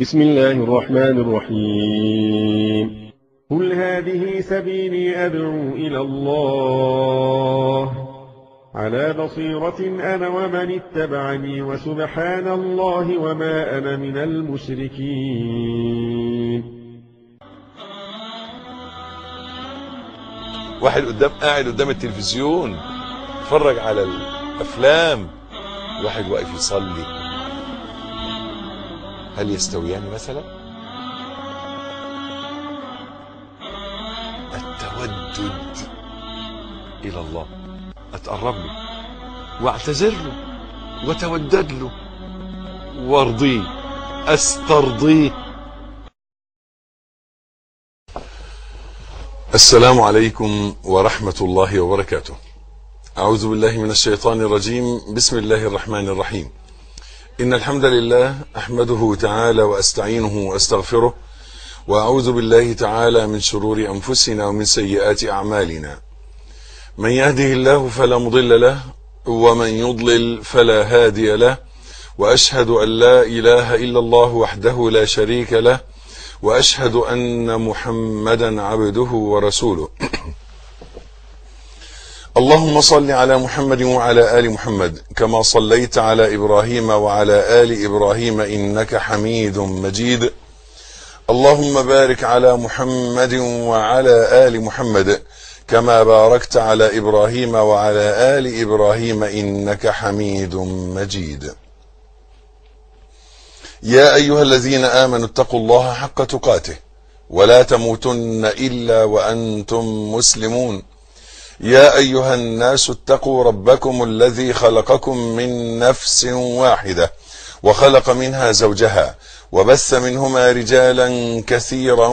بسم الله الرحمن الرحيم قل هذه سبيلي أدعو إلى الله على بصيرة أنا ومن اتبعني وسبحان الله وما أنا من المشركين واحد قدام قاعد قدام التلفزيون يتفرج على الافلام واحد واقف يصلي هل يستويان مثلا التودد الى الله اتقرب له واعتذر له وتودد له وارضيه استرضيه السلام عليكم ورحمة الله وبركاته أعوذ بالله من الشيطان الرجيم بسم الله الرحمن الرحيم إن الحمد لله أحمده تعالى وأستعينه وأستغفره وأعوذ بالله تعالى من شرور أنفسنا ومن سيئات أعمالنا من يهده الله فلا مضل له ومن يضلل فلا هادي له وأشهد أن لا إله إلا الله وحده لا شريك له واشهد ان محمدا عبده ورسوله اللهم صل على محمد وعلى ال محمد كما صليت على ابراهيم وعلى ال ابراهيم انك حميد مجيد اللهم بارك على محمد وعلى ال محمد كما باركت على ابراهيم وعلى ال ابراهيم انك حميد مجيد يا أيها الذين آمنوا اتقوا الله حق تقاته ولا تموتن إلا وأنتم مسلمون يا أيها الناس اتقوا ربكم الذي خلقكم من نفس واحدة وخلق منها زوجها وبث منهما رجالا كثيرا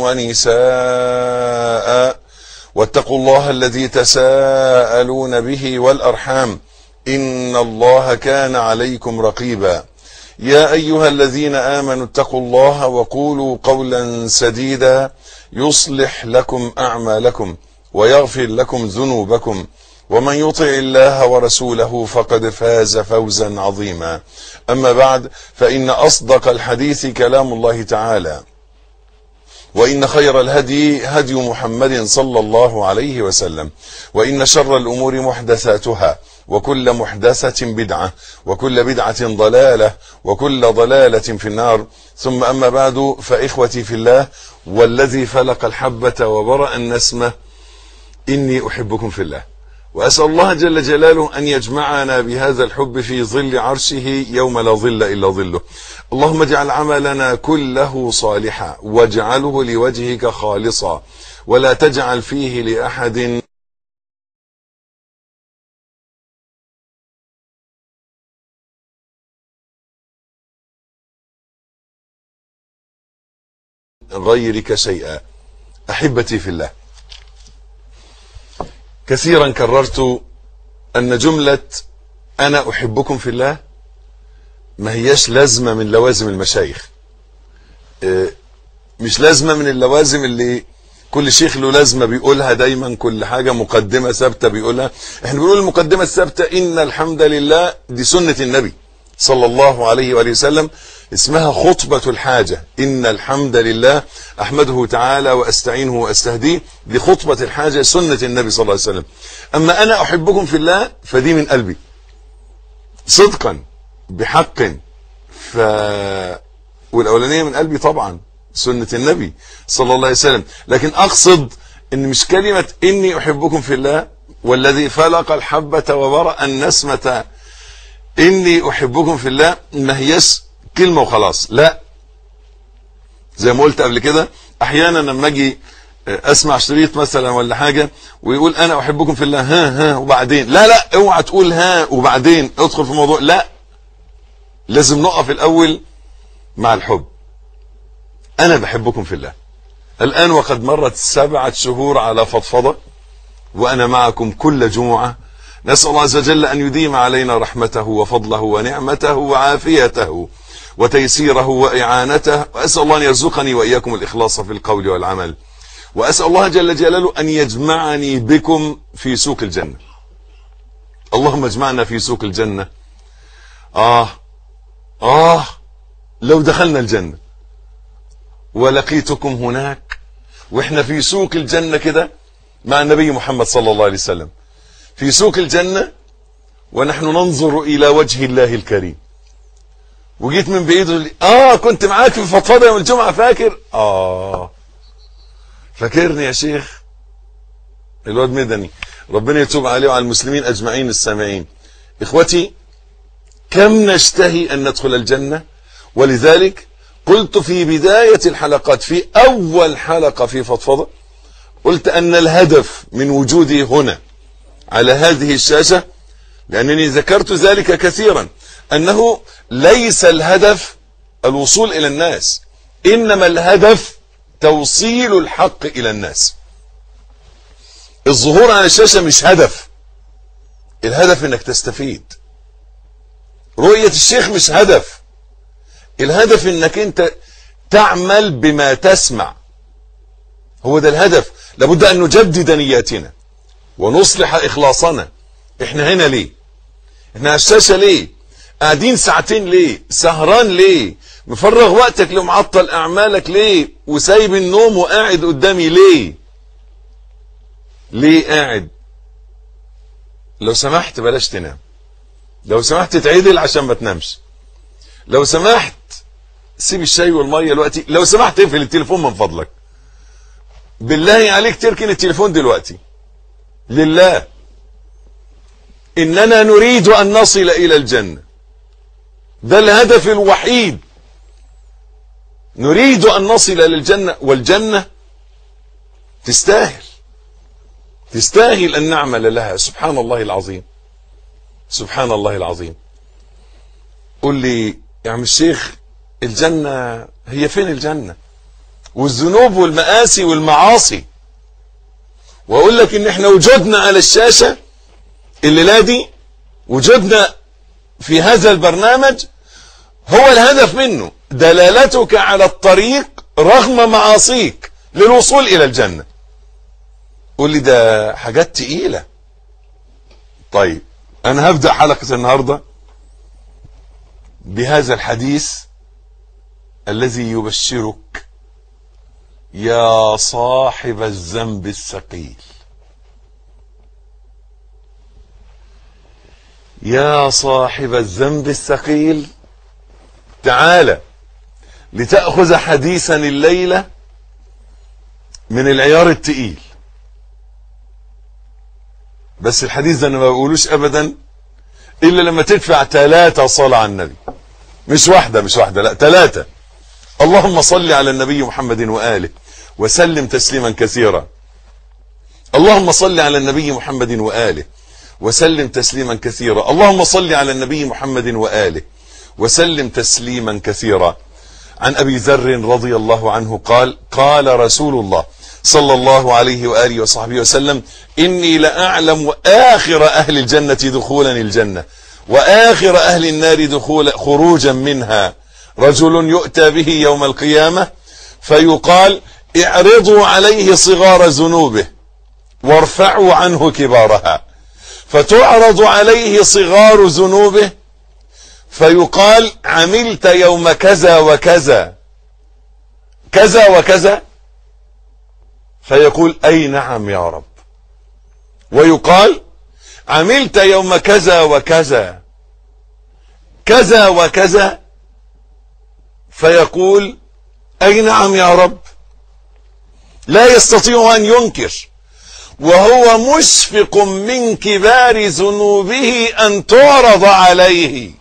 ونساء واتقوا الله الذي تساءلون به والأرحام إن الله كان عليكم رقيبا يا أيها الذين آمنوا اتقوا الله وقولوا قولا سديدا يصلح لكم أعمالكم ويغفر لكم ذنوبكم ومن يطع الله ورسوله فقد فاز فوزا عظيما أما بعد فإن أصدق الحديث كلام الله تعالى وإن خير الهدي هدي محمد صلى الله عليه وسلم وإن شر الأمور محدثاتها وكل محدثة بدعة وكل بدعة ضلالة وكل ضلالة في النار ثم أما بعد فإخوتي في الله والذي فلق الحبة وبرأ النسمة إني أحبكم في الله وأسأل الله جل جلاله أن يجمعنا بهذا الحب في ظل عرشه يوم لا ظل إلا ظله اللهم اجعل عملنا كله صالحا واجعله لوجهك خالصا ولا تجعل فيه لأحد غيرك شيئا احبتي في الله كثيرا كررت ان جمله انا احبكم في الله ما هياش لازمه من لوازم المشايخ مش لازمه من اللوازم اللي كل شيخ له لازمه بيقولها دايما كل حاجه مقدمه ثابته بيقولها احنا بنقول المقدمه الثابته ان الحمد لله دي سنه النبي صلى الله عليه واله وسلم اسمها خطبة الحاجة إن الحمد لله أحمده تعالى وأستعينه وأستهديه دي خطبة الحاجة سنة النبي صلى الله عليه وسلم أما أنا أحبكم في الله فدي من قلبي صدقا بحق ف والأولانية من قلبي طبعا سنة النبي صلى الله عليه وسلم لكن أقصد إن مش كلمة إني أحبكم في الله والذي فلق الحبة وبرأ النسمة إني أحبكم في الله ما هيش كلمة وخلاص لا زي ما قلت قبل كده احيانا لما اجي اسمع شريط مثلا ولا حاجة ويقول انا احبكم في الله ها ها وبعدين لا لا اوعى تقول ها وبعدين ادخل في الموضوع لا لازم نقف الاول مع الحب انا بحبكم في الله الان وقد مرت سبعة شهور على فضفضة وانا معكم كل جمعة نسأل الله عز وجل ان يديم علينا رحمته وفضله ونعمته وعافيته وتيسيره وإعانته وأسأل الله أن يرزقني وإياكم الإخلاص في القول والعمل وأسأل الله جل جلاله أن يجمعني بكم في سوق الجنة اللهم اجمعنا في سوق الجنة آه آه لو دخلنا الجنة ولقيتكم هناك واحنا في سوق الجنة كده مع النبي محمد صلى الله عليه وسلم في سوق الجنة ونحن ننظر إلى وجه الله الكريم وجيت من بعيد لي اه كنت معاك في فضفضه يوم الجمعه فاكر اه فاكرني يا شيخ الواد مدني ربنا يتوب عليه وعلى المسلمين اجمعين السامعين اخوتي كم نشتهي ان ندخل الجنه ولذلك قلت في بدايه الحلقات في اول حلقه في فضفضه قلت ان الهدف من وجودي هنا على هذه الشاشه لانني ذكرت ذلك كثيرا انه ليس الهدف الوصول الى الناس انما الهدف توصيل الحق الى الناس الظهور على الشاشه مش هدف الهدف انك تستفيد رؤيه الشيخ مش هدف الهدف انك انت تعمل بما تسمع هو ده الهدف لابد ان نجدد نياتنا ونصلح اخلاصنا احنا هنا ليه احنا على الشاشه ليه قاعدين ساعتين ليه سهران ليه مفرغ وقتك لمعطل اعمالك ليه وسايب النوم وقاعد قدامي ليه ليه قاعد لو سمحت بلاش تنام لو سمحت تعدل عشان ما تنامش لو سمحت سيب الشاي والميه دلوقتي لو سمحت اقفل التليفون من فضلك بالله عليك تركن التليفون دلوقتي لله اننا نريد ان نصل الى الجنه ده الهدف الوحيد نريد ان نصل للجنه والجنه تستاهل تستاهل ان نعمل لها سبحان الله العظيم سبحان الله العظيم قل لي يا عم الشيخ الجنه هي فين الجنه والذنوب والمآسي والمعاصي واقول لك ان احنا وجودنا على الشاشه الليله دي وجودنا في هذا البرنامج هو الهدف منه دلالتك على الطريق رغم معاصيك للوصول الى الجنه قول لي ده حاجات تقيله طيب انا هبدا حلقه النهارده بهذا الحديث الذي يبشرك يا صاحب الذنب الثقيل يا صاحب الذنب الثقيل تعال لتأخذ حديثا الليلة من العيار التقيل بس الحديث ده انا ما بقولوش ابدا الا لما تدفع ثلاثة صلاة على النبي مش واحدة مش واحدة لا ثلاثة اللهم صل على النبي محمد وآله وسلم تسليما كثيرا اللهم صل على النبي محمد وآله وسلم تسليما كثيرا اللهم صل على النبي محمد وآله وسلم تسليما كثيرا عن أبي ذر رضي الله عنه قال قال رسول الله صلى الله عليه وآله وصحبه وسلم إني لأعلم آخر أهل الجنة دخولا الجنة وآخر أهل النار دخول خروجا منها رجل يؤتى به يوم القيامة فيقال اعرضوا عليه صغار ذنوبه وارفعوا عنه كبارها فتعرض عليه صغار ذنوبه فيقال عملت يوم كذا وكذا كذا وكذا فيقول اي نعم يا رب ويقال عملت يوم كذا وكذا كذا وكذا فيقول اي نعم يا رب لا يستطيع ان ينكر وهو مشفق من كبار ذنوبه ان تعرض عليه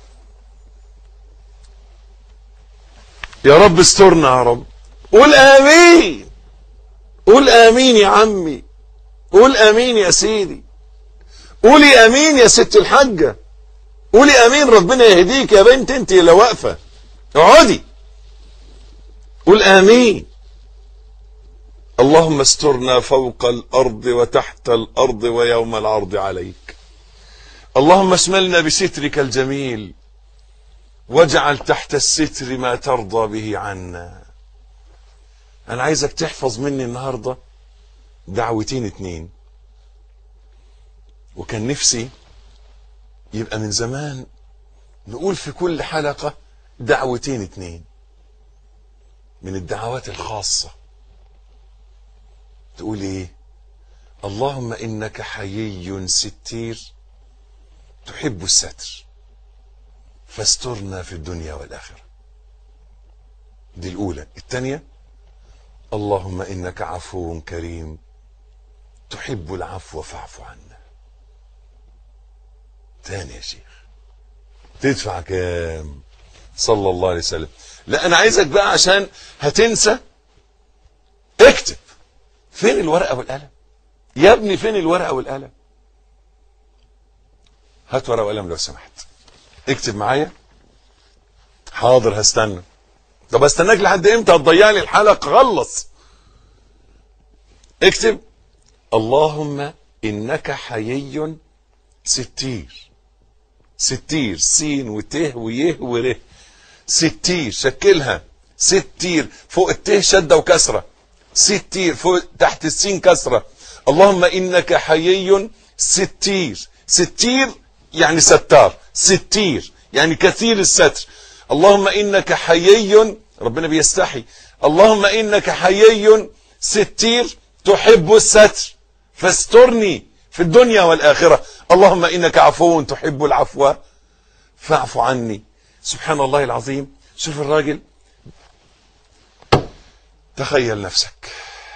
يا رب استرنا يا رب قول امين قول امين يا عمي قول امين يا سيدي قولي امين يا ست الحاجه قولي امين ربنا يهديك يا بنت انت اللي واقفه اقعدي قول امين اللهم استرنا فوق الارض وتحت الارض ويوم العرض عليك اللهم اشملنا بسترك الجميل واجعل تحت الستر ما ترضى به عنا انا عايزك تحفظ مني النهارده دعوتين اتنين وكان نفسي يبقى من زمان نقول في كل حلقه دعوتين اتنين من الدعوات الخاصة تقول ايه اللهم انك حيي ستير تحب الستر فاسترنا في الدنيا والآخرة دي الأولى الثانية اللهم إنك عفو كريم تحب العفو فاعف عنا تاني يا شيخ تدفع كام صلى الله عليه وسلم لا أنا عايزك بقى عشان هتنسى اكتب فين الورقة والقلم يا ابني فين الورقة والقلم هات ورقة وقلم لو سمحت اكتب معايا حاضر هستنى طب استناك لحد امتى هتضيع لي الحلقه خلص اكتب اللهم انك حيي ستير ستير سين وته ويه وره ستير شكلها ستير فوق الته شده وكسره ستير فوق تحت السين كسره اللهم انك حيي ستير ستير يعني ستار ستير يعني كثير الستر اللهم انك حيي ربنا بيستحي اللهم انك حيي ستير تحب الستر فاسترني في الدنيا والاخره اللهم انك عفو تحب العفو فاعف عني سبحان الله العظيم شوف الراجل تخيل نفسك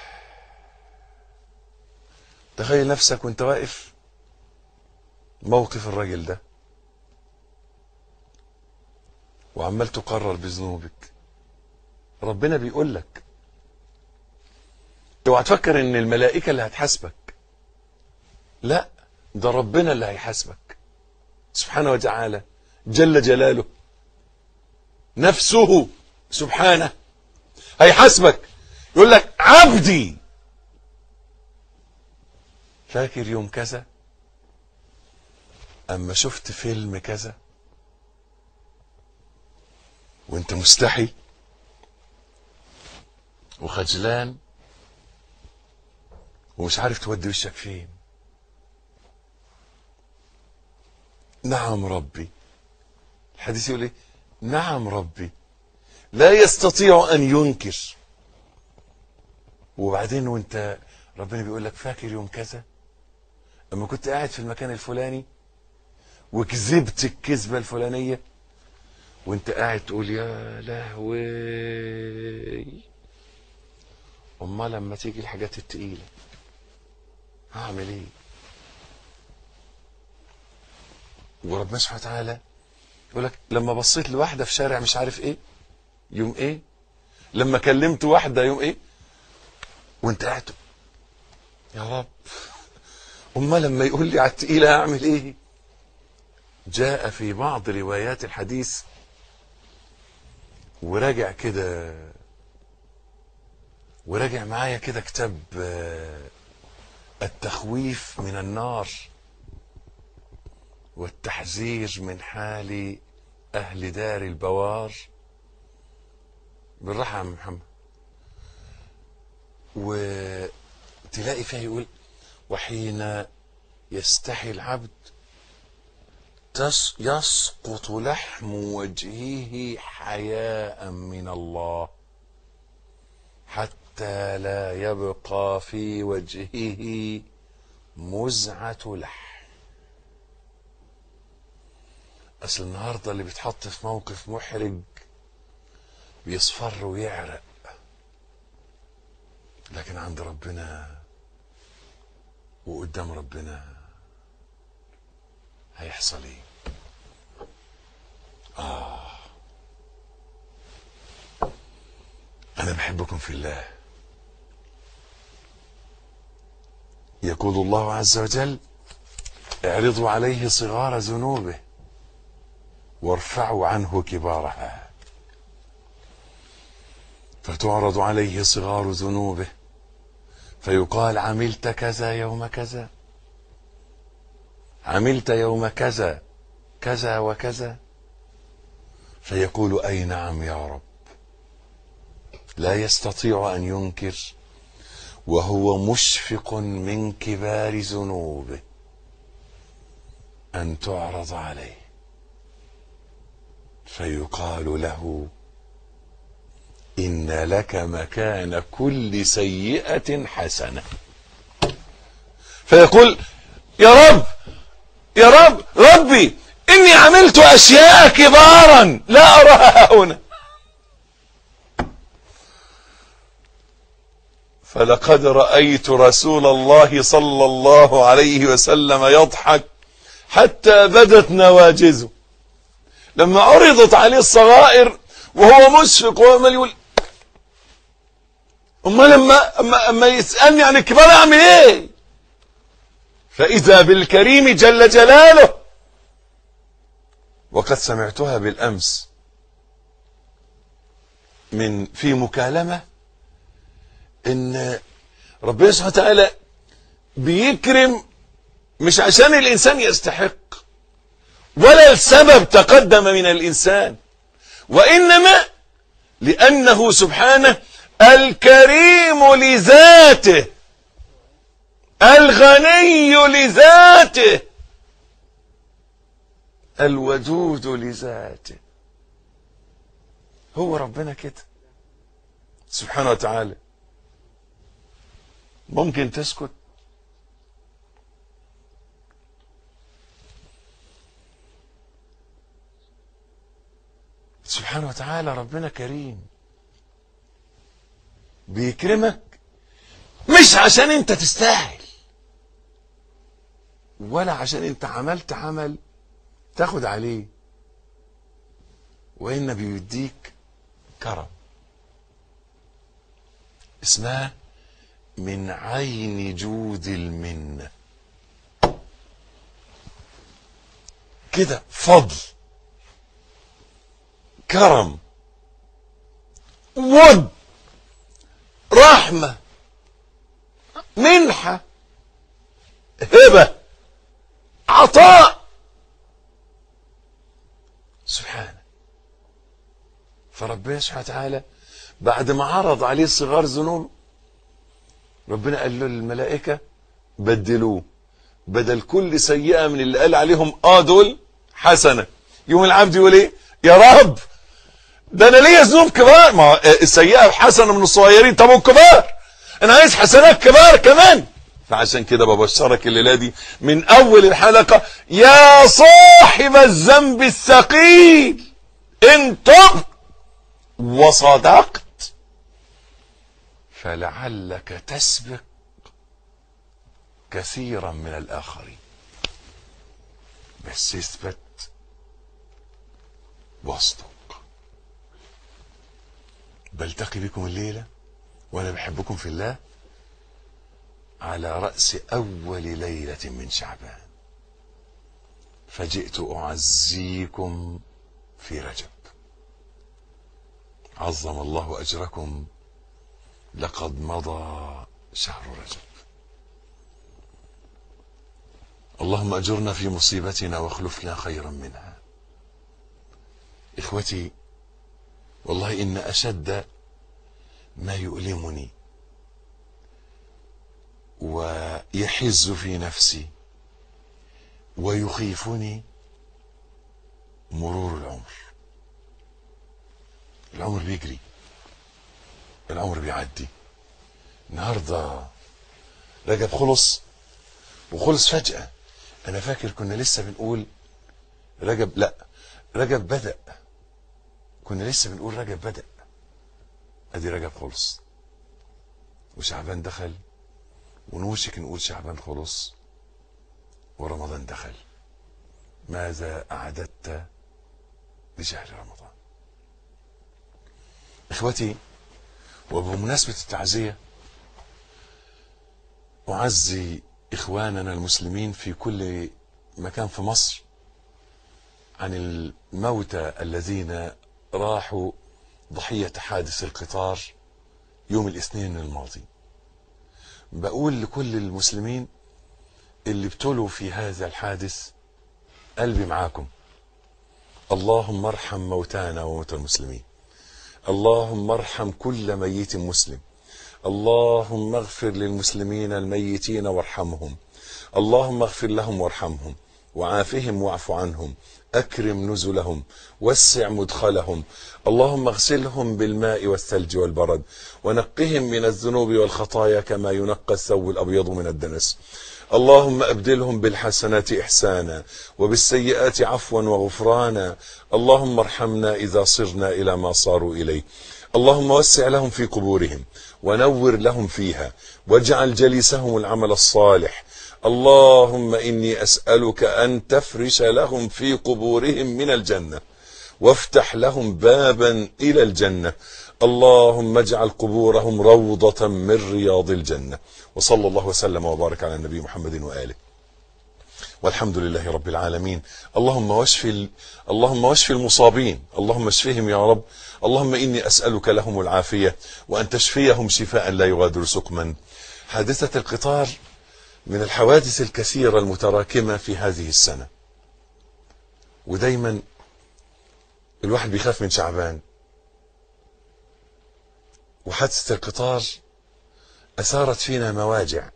تخيل نفسك وانت واقف موقف الراجل ده وعمال تقرر بذنوبك ربنا بيقول لك اوعى تفكر ان الملائكه اللي هتحاسبك لا ده ربنا اللي هيحاسبك سبحانه وتعالى جل جلاله نفسه سبحانه هيحاسبك يقول لك عبدي فاكر يوم كذا اما شفت فيلم كذا وانت مستحي وخجلان ومش عارف تودي وشك فين نعم ربي الحديث يقول ايه نعم ربي لا يستطيع ان ينكر وبعدين وانت ربنا بيقول لك فاكر يوم كذا اما كنت قاعد في المكان الفلاني وكذبت الكذبه الفلانيه وانت قاعد تقول يا لهوي امال لما تيجي الحاجات التقيله هعمل ايه وربنا سبحانه وتعالى يقول لك لما بصيت لواحده في شارع مش عارف ايه يوم ايه لما كلمت واحده يوم ايه وانت قاعد يا رب امال لما يقول لي على التقيله هعمل ايه جاء في بعض روايات الحديث وراجع كده وراجع معايا كده كتاب التخويف من النار والتحذير من حال أهل دار البوار بالراحة يا عم محمد وتلاقي فيها يقول وحين يستحي العبد تس يسقط لحم وجهه حياء من الله حتى لا يبقى في وجهه مزعة لحم أصل النهاردة اللي بيتحط في موقف محرج بيصفر ويعرق لكن عند ربنا وقدام ربنا هيحصل ايه آه أنا بحبكم في الله يقول الله عز وجل اعرضوا عليه صغار ذنوبه وارفعوا عنه كبارها فتعرض عليه صغار ذنوبه فيقال عملت كذا يوم كذا عملت يوم كذا كذا وكذا فيقول اي نعم يا رب لا يستطيع ان ينكر وهو مشفق من كبار ذنوبه ان تعرض عليه فيقال له إن لك مكان كل سيئة حسنة فيقول يا رب يا رب ربي إني عملت أشياء كبارا لا أراها هنا فلقد رأيت رسول الله صلى الله عليه وسلم يضحك حتى بدت نواجزه لما عرضت عليه الصغائر وهو مشفق وهو يقول أما لما أما, أما يسألني عن الكبار أعمل إيه فإذا بالكريم جل جلاله وقد سمعتها بالأمس من في مكالمة إن ربنا سبحانه وتعالى بيكرم مش عشان الإنسان يستحق ولا السبب تقدم من الإنسان وإنما لأنه سبحانه الكريم لذاته الغني لذاته الودود لذاته هو ربنا كده سبحانه وتعالى ممكن تسكت سبحانه وتعالى ربنا كريم بيكرمك مش عشان انت تستاهل ولا عشان انت عملت عمل تاخد عليه وإن بيديك كرم اسمها من عين جود المنة كده فضل كرم ود رحمة منحة هبة عطاء سبحانه فربنا سبحانه وتعالى بعد ما عرض عليه صغار ذنوب ربنا قال له للملائكة بدلوه بدل كل سيئة من اللي قال عليهم اه دول حسنة يوم العبد يقول ايه يا رب ده انا ليا ذنوب كبار ما السيئة حسنة من الصغيرين طب الكبار انا عايز حسنات كبار كمان فعشان كده ببشرك الليلة دي من اول الحلقة يا صاحب الذنب الثقيل ان تبت وصدقت فلعلك تسبق كثيرا من الآخرين بس اثبت واصدق بلتقي بكم الليلة وأنا بحبكم في الله على رأس أول ليلة من شعبان فجئت أعزيكم في رجب عظم الله أجركم لقد مضى شهر رجب اللهم أجرنا في مصيبتنا واخلفنا خيرا منها إخوتي والله إن أشد ما يؤلمني ويحز في نفسي ويخيفني مرور العمر العمر بيجري العمر بيعدي النهارده رجب خلص وخلص فجأة أنا فاكر كنا لسه بنقول رجب لا رجب بدأ كنا لسه بنقول رجب بدأ أدي رجب خلص وشعبان دخل ونوشك نقول شعبان خلص ورمضان دخل ماذا أعددت لشهر رمضان إخوتي وبمناسبة التعزية أعزي إخواننا المسلمين في كل مكان في مصر عن الموتى الذين راحوا ضحية حادث القطار يوم الاثنين الماضي بقول لكل المسلمين اللي ابتلوا في هذا الحادث قلبي معاكم اللهم ارحم موتانا وموتى المسلمين اللهم ارحم كل ميت مسلم اللهم اغفر للمسلمين الميتين وارحمهم اللهم اغفر لهم وارحمهم وعافهم واعف عنهم أكرم نزلهم وسع مدخلهم اللهم اغسلهم بالماء والثلج والبرد ونقهم من الذنوب والخطايا كما ينقى الثوب الأبيض من الدنس اللهم أبدلهم بالحسنات إحسانا وبالسيئات عفوا وغفرانا اللهم ارحمنا إذا صرنا إلى ما صاروا إليه اللهم وسع لهم في قبورهم ونور لهم فيها واجعل جليسهم العمل الصالح اللهم إني أسألك أن تفرش لهم في قبورهم من الجنة وافتح لهم بابا إلى الجنة اللهم اجعل قبورهم روضة من رياض الجنة وصلى الله وسلم وبارك على النبي محمد وآله والحمد لله رب العالمين اللهم واشف ال... اللهم واشف المصابين اللهم اشفهم يا رب اللهم إني أسألك لهم العافية وأن تشفيهم شفاء لا يغادر سقما حادثة القطار من الحوادث الكثيرة المتراكمة في هذه السنة ودايما الواحد بيخاف من شعبان وحادثة القطار أثارت فينا مواجع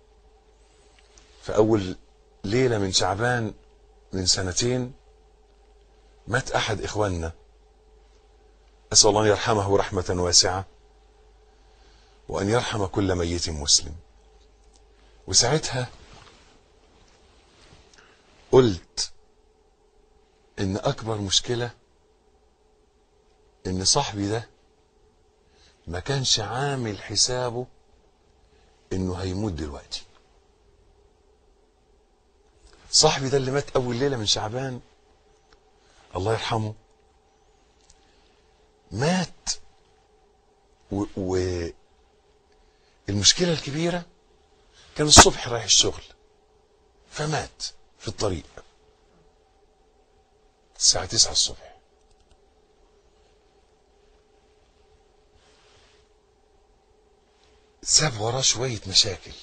فأول ليلة من شعبان من سنتين مات أحد إخواننا أسأل الله أن يرحمه رحمة واسعة وأن يرحم كل ميت مسلم وساعتها قلت إن أكبر مشكلة إن صاحبي ده ما كانش عامل حسابه إنه هيموت دلوقتي صاحبي ده اللي مات أول ليلة من شعبان الله يرحمه مات و, و المشكلة الكبيرة كان الصبح رايح الشغل فمات في الطريق الساعة تسعة الصبح ساب وراه شوية مشاكل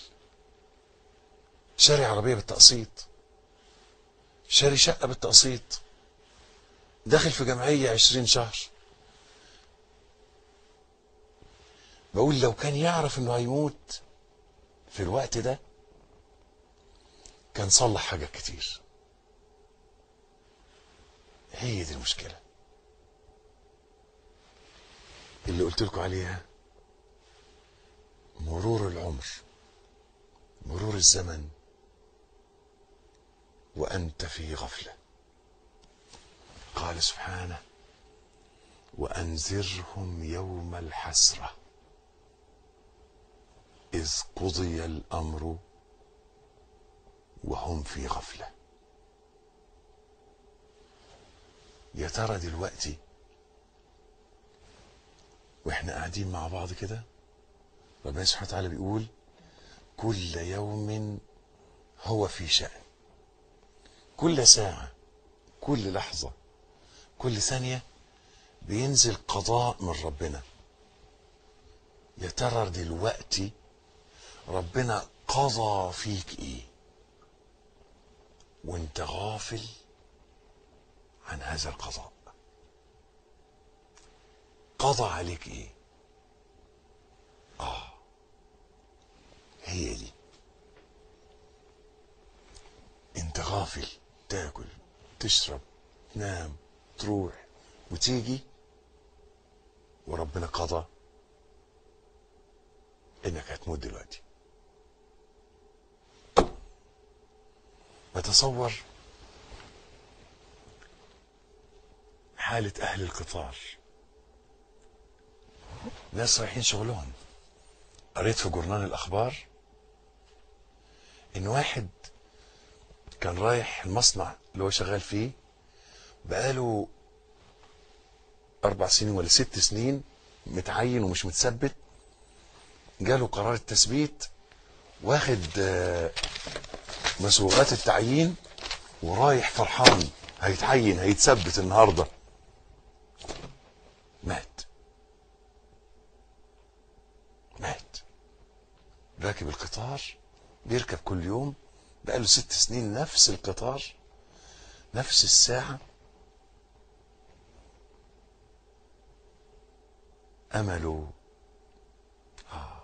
شاري عربية بالتقسيط شاري شقة بالتقسيط داخل في جمعية عشرين شهر بقول لو كان يعرف انه هيموت في الوقت ده كان صلح حاجات كتير هي دي المشكلة اللي قلت لكم عليها مرور العمر مرور الزمن وأنت في غفلة قال سبحانه وأنذرهم يوم الحسرة إذ قضي الأمر وهم في غفلة يا ترى دلوقتي واحنا قاعدين مع بعض كده ربنا سبحانه وتعالى بيقول كل يوم هو في شأن كل ساعة كل لحظة كل ثانية بينزل قضاء من ربنا يا ترى دلوقتي ربنا قضى فيك ايه وانت غافل عن هذا القضاء قضى عليك ايه اه هي دي انت غافل تاكل تشرب تنام تروح وتيجي وربنا قضى انك هتموت دلوقتي بتصور حالة أهل القطار ناس رايحين شغلهم قريت في جورنال الأخبار إن واحد كان رايح المصنع اللي هو شغال فيه بقاله أربع سنين ولا ست سنين متعين ومش متثبت جاله قرار التثبيت واخد آه، مسوغات التعيين ورايح فرحان هيتعين هيتثبت النهارده مات مات راكب القطار بيركب كل يوم بقاله ست سنين نفس القطار نفس الساعة أمله آه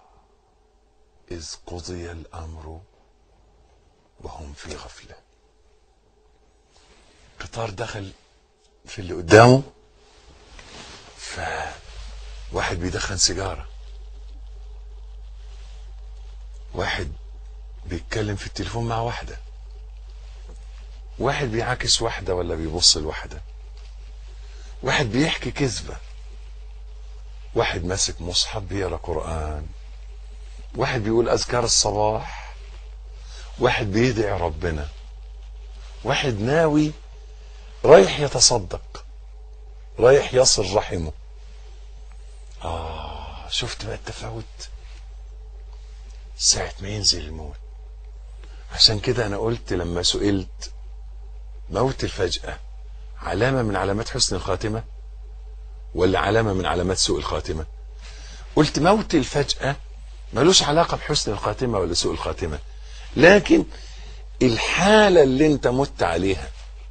إذ قضي الأمر وهم في غفلة قطار دخل في اللي قدامه فواحد بيدخن سيجارة واحد بيتكلم في التليفون مع واحدة واحد بيعاكس واحدة ولا بيبص لواحدة واحد بيحكي كذبة واحد ماسك مصحف بيقرا قرآن واحد بيقول أذكار الصباح واحد بيدعي ربنا واحد ناوي رايح يتصدق رايح يصل رحمه آه شفت بقى التفاوت ساعة ما ينزل الموت عشان كده أنا قلت لما سئلت موت الفجأة علامة من علامات حسن الخاتمة ولا علامة من علامات سوء الخاتمة قلت موت الفجأة ملوش علاقة بحسن الخاتمة ولا سوء الخاتمة لكن الحالة اللي انت مت عليها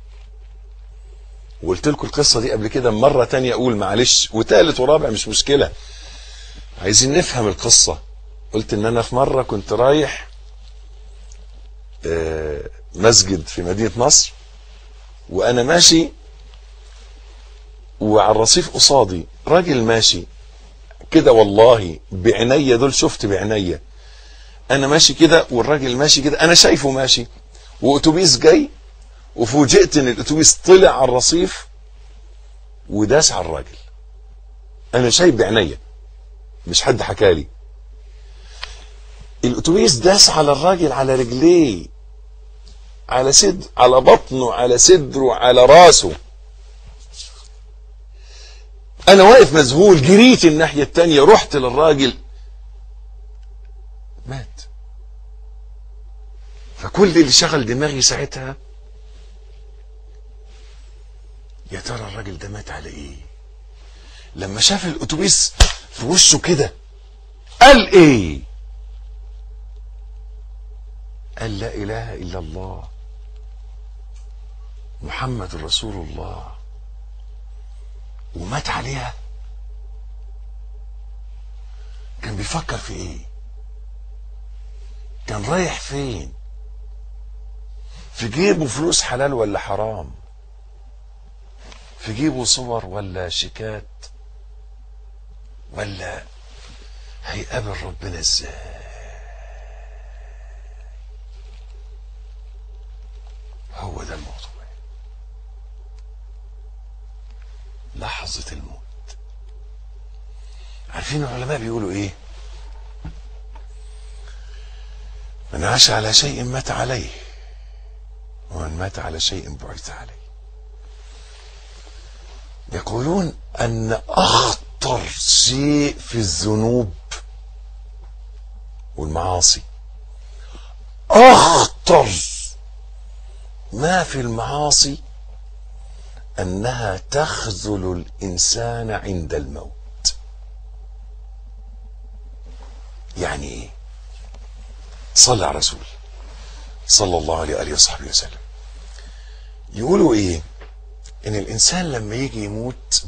وقلت لكم القصة دي قبل كده مرة تانية اقول معلش وتالت ورابع مش مشكلة عايزين نفهم القصة قلت ان انا في مرة كنت رايح آه، مسجد في مدينة نصر وانا ماشي وعلى الرصيف قصادي راجل ماشي كده والله بعينيا دول شفت بعينيا انا ماشي كده والراجل ماشي كده انا شايفه ماشي واتوبيس جاي وفوجئت ان الاتوبيس طلع على الرصيف وداس على الراجل انا شايف بعينيا مش حد حكالي الاتوبيس داس على الراجل على رجليه على صدر على بطنه على صدره على راسه انا واقف مذهول جريت الناحية التانية رحت للراجل مات فكل اللي شغل دماغي ساعتها يا ترى الراجل ده مات على ايه لما شاف الاتوبيس في وشه كده قال ايه قال لا اله الا الله محمد رسول الله ومات عليها كان بيفكر في ايه كان رايح فين في جيبه فلوس حلال ولا حرام في جيبه صور ولا شيكات ولا هيقابل ربنا ازاي هو ده الموضوع لحظة الموت عارفين العلماء بيقولوا ايه من عاش على شيء مات عليه ومن مات على شيء بعث عليه يقولون ان اخطر شيء في الذنوب والمعاصي اخطر ما في المعاصي انها تخذل الانسان عند الموت يعني ايه صلى على رسول صلى الله عليه واله وصحبه وسلم يقولوا ايه ان الانسان لما يجي يموت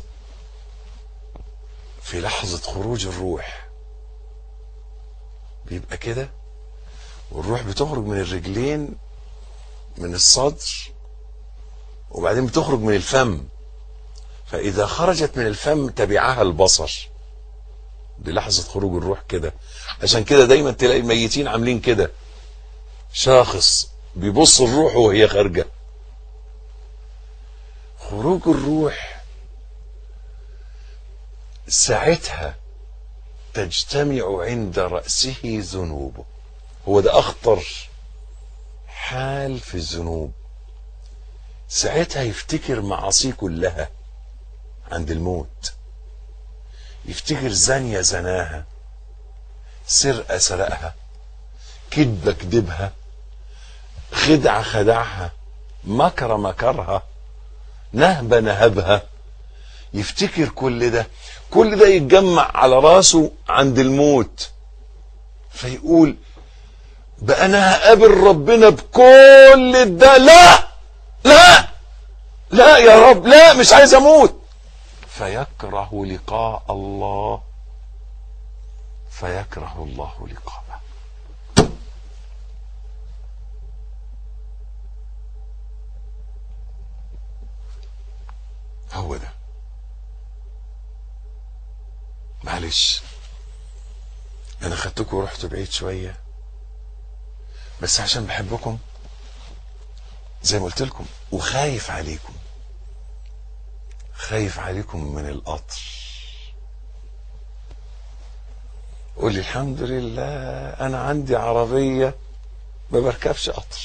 في لحظة خروج الروح بيبقى كده والروح بتخرج من الرجلين من الصدر وبعدين بتخرج من الفم فإذا خرجت من الفم تبعها البصر بلحظة خروج الروح كده عشان كده دايما تلاقي الميتين عاملين كده شاخص بيبص الروح وهي خارجة خروج الروح ساعتها تجتمع عند رأسه ذنوبه هو ده أخطر حال في الذنوب ساعتها يفتكر معاصيه كلها عند الموت يفتكر زانية زناها سرقة سرقها كذبة كذبها خدعة خدعها مكر مكرها نهبة نهبها يفتكر كل ده كل ده يتجمع على راسه عند الموت فيقول بقى انا هقابل ربنا بكل ده لا لا لا يا رب لا مش عايز اموت فيكره لقاء الله فيكره الله لقاءه معلش انا خدتكم ورحتوا بعيد شويه بس عشان بحبكم زي ما قلت لكم وخايف عليكم خايف عليكم من القطر قول لي الحمد لله انا عندي عربيه ما بركبش قطر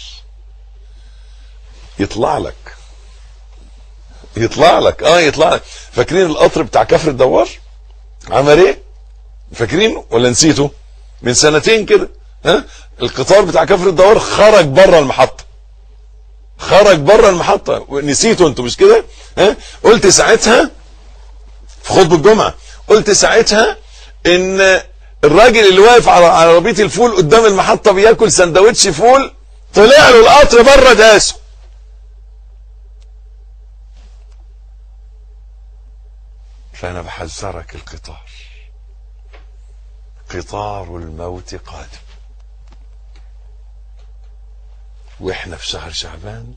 يطلع لك يطلع لك اه يطلع لك فاكرين القطر بتاع كفر الدوار عمل ايه فاكرينه ولا نسيته من سنتين كده ها القطار بتاع كفر الدوار خرج بره المحطه خرج بره المحطه نسيته انتوا مش كده ها قلت ساعتها في خطبه الجمعه قلت ساعتها ان الراجل اللي واقف على عربيه الفول قدام المحطه بياكل سندوتش فول طلع له القطر بره داسه فانا بحذرك القطار قطار الموت قادم واحنا في شهر شعبان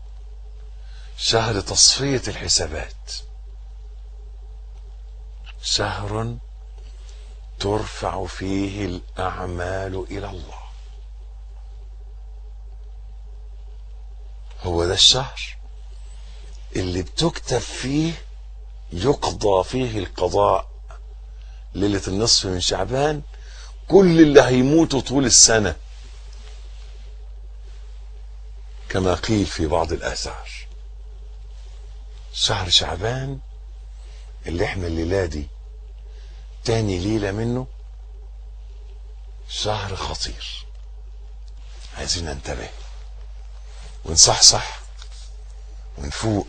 شهر تصفية الحسابات شهر ترفع فيه الأعمال إلى الله هو ده الشهر اللي بتكتب فيه يقضى فيه القضاء ليلة النصف من شعبان كل اللي هيموتوا طول السنة كما قيل في بعض الآثار شهر شعبان اللي احنا الليلة دي تاني ليلة منه شهر خطير عايزين ننتبه ونصحصح ونفوق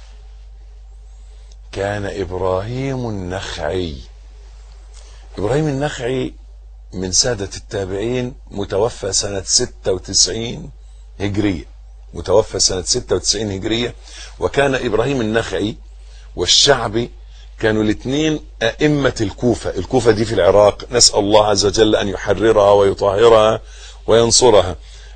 كان إبراهيم النخعي إبراهيم النخعي من سادة التابعين متوفى سنة 96 هجرية متوفى سنة 96 هجرية وكان إبراهيم النخعي والشعبي كانوا الاثنين أئمة الكوفة الكوفة دي في العراق نسأل الله عز وجل أن يحررها ويطهرها وينصرها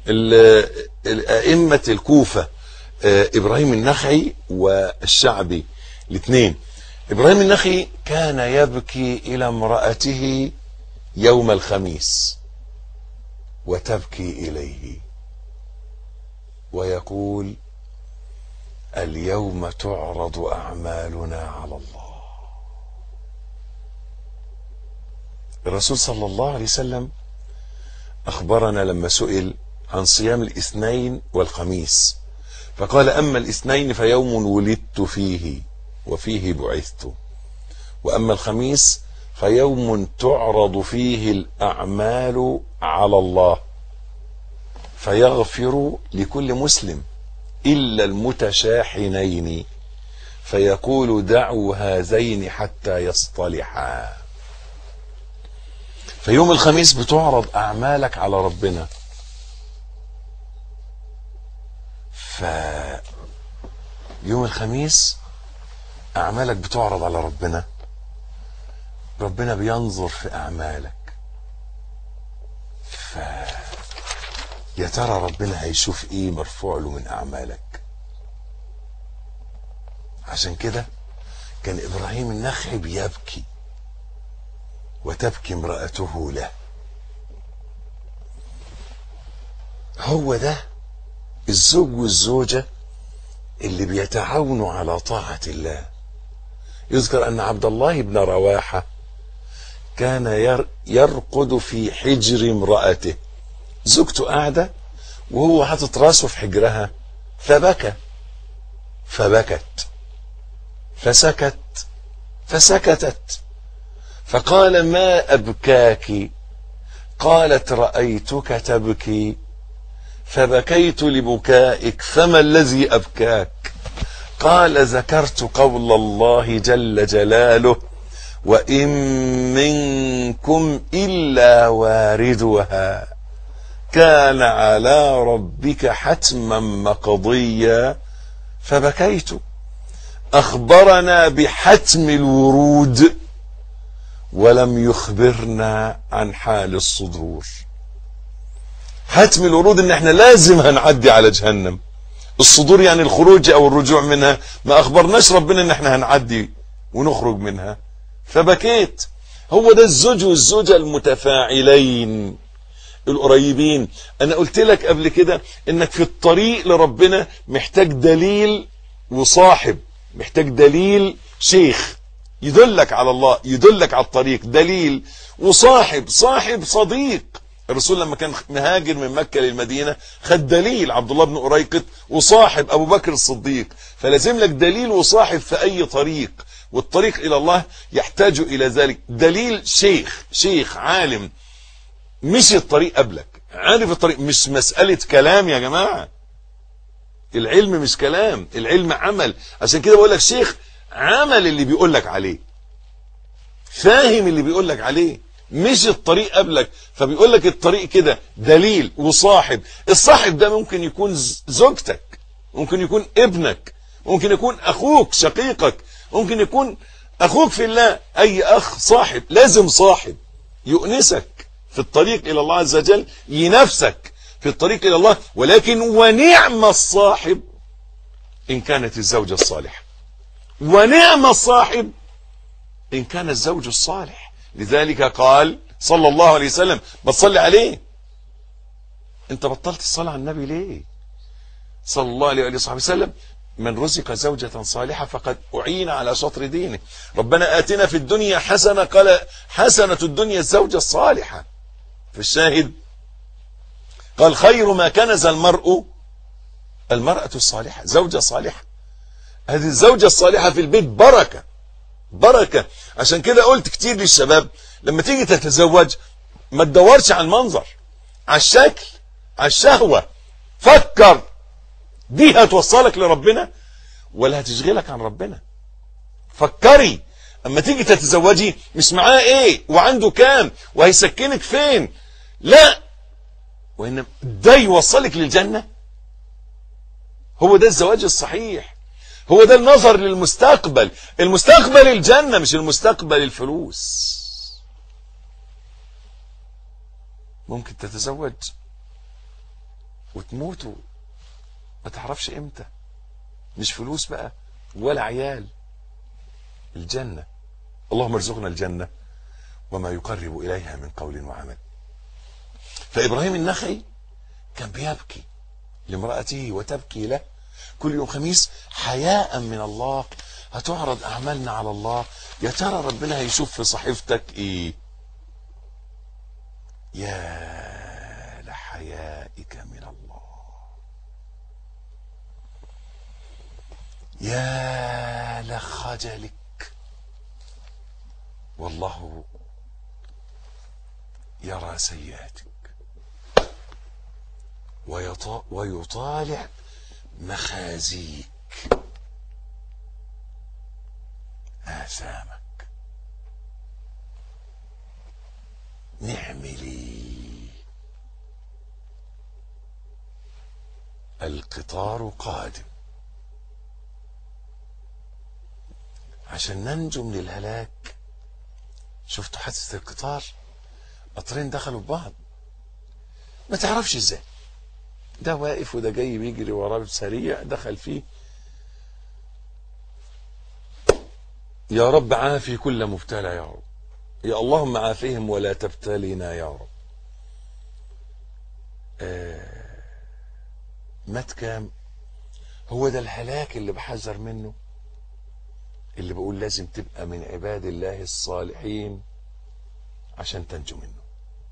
أئمة الكوفة إبراهيم النخعي والشعبي الاثنين إبراهيم النخعي كان يبكي إلى امرأته يوم الخميس وتبكي إليه ويقول اليوم تعرض أعمالنا على الله الرسول صلى الله عليه وسلم أخبرنا لما سئل عن صيام الاثنين والخميس فقال أما الاثنين فيوم ولدت فيه وفيه بعثت وأما الخميس فيوم تعرض فيه الأعمال على الله فيغفر لكل مسلم إلا المتشاحنين فيقول دعوا هذين حتى يصطلحا فيوم الخميس بتعرض أعمالك على ربنا ف يوم الخميس أعمالك بتعرض على ربنا ربنا بينظر في أعمالك ف يا ترى ربنا هيشوف ايه مرفوع له من اعمالك عشان كده كان ابراهيم النخعي بيبكي وتبكي امرأته له هو ده الزوج والزوجة اللي بيتعاونوا على طاعة الله يذكر أن عبد الله بن رواحة كان يرقد في حجر امرأته زوجته قاعدة وهو حاطط راسه في حجرها فبكى فبكت فسكت فسكتت فقال ما أبكاك قالت رأيتك تبكي فبكيت لبكائك فما الذي أبكاك قال ذكرت قول الله جل جلاله وإن منكم إلا واردها كان على ربك حتما مقضيا فبكيت أخبرنا بحتم الورود ولم يخبرنا عن حال الصدور حتم الورود ان احنا لازم هنعدي على جهنم الصدور يعني الخروج او الرجوع منها ما اخبرناش ربنا ان احنا هنعدي ونخرج منها فبكيت هو ده الزوج والزوجة المتفاعلين القريبين انا قلت لك قبل كده انك في الطريق لربنا محتاج دليل وصاحب محتاج دليل شيخ يدلك على الله يدلك على الطريق دليل وصاحب صاحب صديق الرسول لما كان مهاجر من مكة للمدينة خد دليل عبد الله بن أريقط وصاحب أبو بكر الصديق فلازم لك دليل وصاحب في أي طريق والطريق إلى الله يحتاج إلى ذلك دليل شيخ شيخ عالم مش الطريق قبلك عارف الطريق مش مسألة كلام يا جماعة العلم مش كلام العلم عمل عشان كده بقول لك شيخ عمل اللي بيقول لك عليه فاهم اللي بيقول لك عليه مش الطريق قبلك فبيقول لك الطريق كده دليل وصاحب الصاحب ده ممكن يكون زوجتك ممكن يكون ابنك ممكن يكون اخوك شقيقك ممكن يكون اخوك في الله اي اخ صاحب لازم صاحب يؤنسك في الطريق الى الله عز وجل ينافسك في الطريق الى الله ولكن ونعم الصاحب ان كانت الزوجة الصالحة ونعم الصاحب ان كان الزوج الصالح لذلك قال صلى الله عليه وسلم بتصلي عليه انت بطلت الصلاة على النبي ليه صلى الله عليه وصحبه وسلم من رزق زوجة صالحة فقد أعين على شطر دينه ربنا آتنا في الدنيا حسنة قال حسنة الدنيا الزوجة الصالحة في الشاهد قال خير ما كنز المرء المرأة الصالحة زوجة صالحة هذه الزوجة الصالحة في البيت بركة بركة عشان كده قلت كتير للشباب لما تيجي تتزوج ما تدورش على المنظر على الشكل على الشهوة فكر دي هتوصلك لربنا ولا هتشغلك عن ربنا فكري اما تيجي تتزوجي مش معاه ايه وعنده كام وهيسكنك فين لا وان ده يوصلك للجنة هو ده الزواج الصحيح هو ده النظر للمستقبل المستقبل الجنة مش المستقبل الفلوس ممكن تتزوج وتموت ما تعرفش امتى مش فلوس بقى ولا عيال الجنة اللهم ارزقنا الجنة وما يقرب إليها من قول وعمل فإبراهيم النخعي كان بيبكي لامرأته وتبكي له كل يوم خميس حياء من الله هتعرض أعمالنا على الله يا ترى ربنا هيشوف في صحيفتك إيه يا لحيائك من الله يا لخجلك والله يرى سيئاتك ويطا ويطالع مخازيك آثامك نعملي القطار قادم عشان ننجو من الهلاك شفتوا حادثة القطار قطرين دخلوا في بعض ما تعرفش ازاي ده واقف وده جاي بيجري وراه سريع دخل فيه يا رب عافي كل مبتلى يا رب يا اللهم عافهم ولا تبتلينا يا رب آه مات كام هو ده الهلاك اللي بحذر منه اللي بقول لازم تبقى من عباد الله الصالحين عشان تنجو منه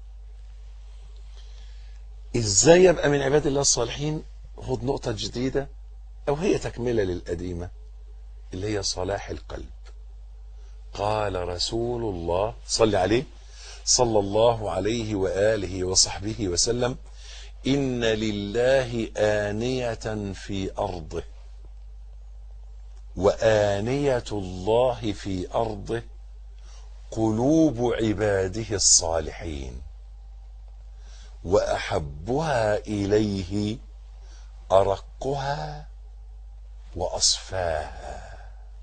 ازاي ابقى من عباد الله الصالحين خد نقطة جديدة او هي تكملة للقديمة اللي هي صلاح القلب قال رسول الله صلى عليه صلى الله عليه وآله وصحبه وسلم إن لله آنية في أرضه وآنية الله في أرضه قلوب عباده الصالحين وأحبها إليه أرقها وأصفاها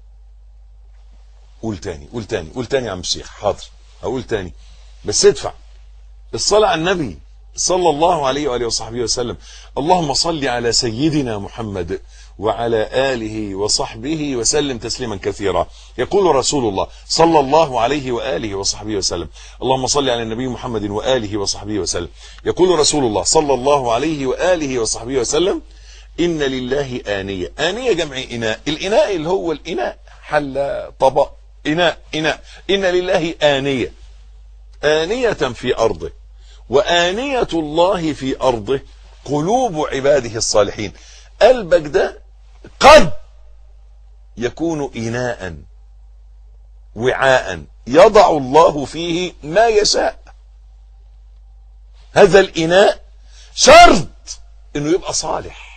قول تاني قول تاني قول تاني يا عم الشيخ حاضر هقول تاني بس ادفع الصلاة على النبي صلى الله عليه وآله وصحبه وسلم اللهم صل على سيدنا محمد وعلى آله وصحبه وسلم تسليما كثيرا يقول رسول الله صلى الله عليه وآله وصحبه وسلم اللهم صل على النبي محمد وآله وصحبه وسلم يقول رسول الله صلى الله عليه وآله وصحبه وسلم إن لله آنية آنية جمع إناء الإناء اللي هو الإناء حل طبق إناء إناء إن لله آنية آنية في أرضه وآنية الله في أرضه قلوب عباده الصالحين قلبك ده قد يكون إناء وعاء يضع الله فيه ما يشاء هذا الإناء شرط انه يبقى صالح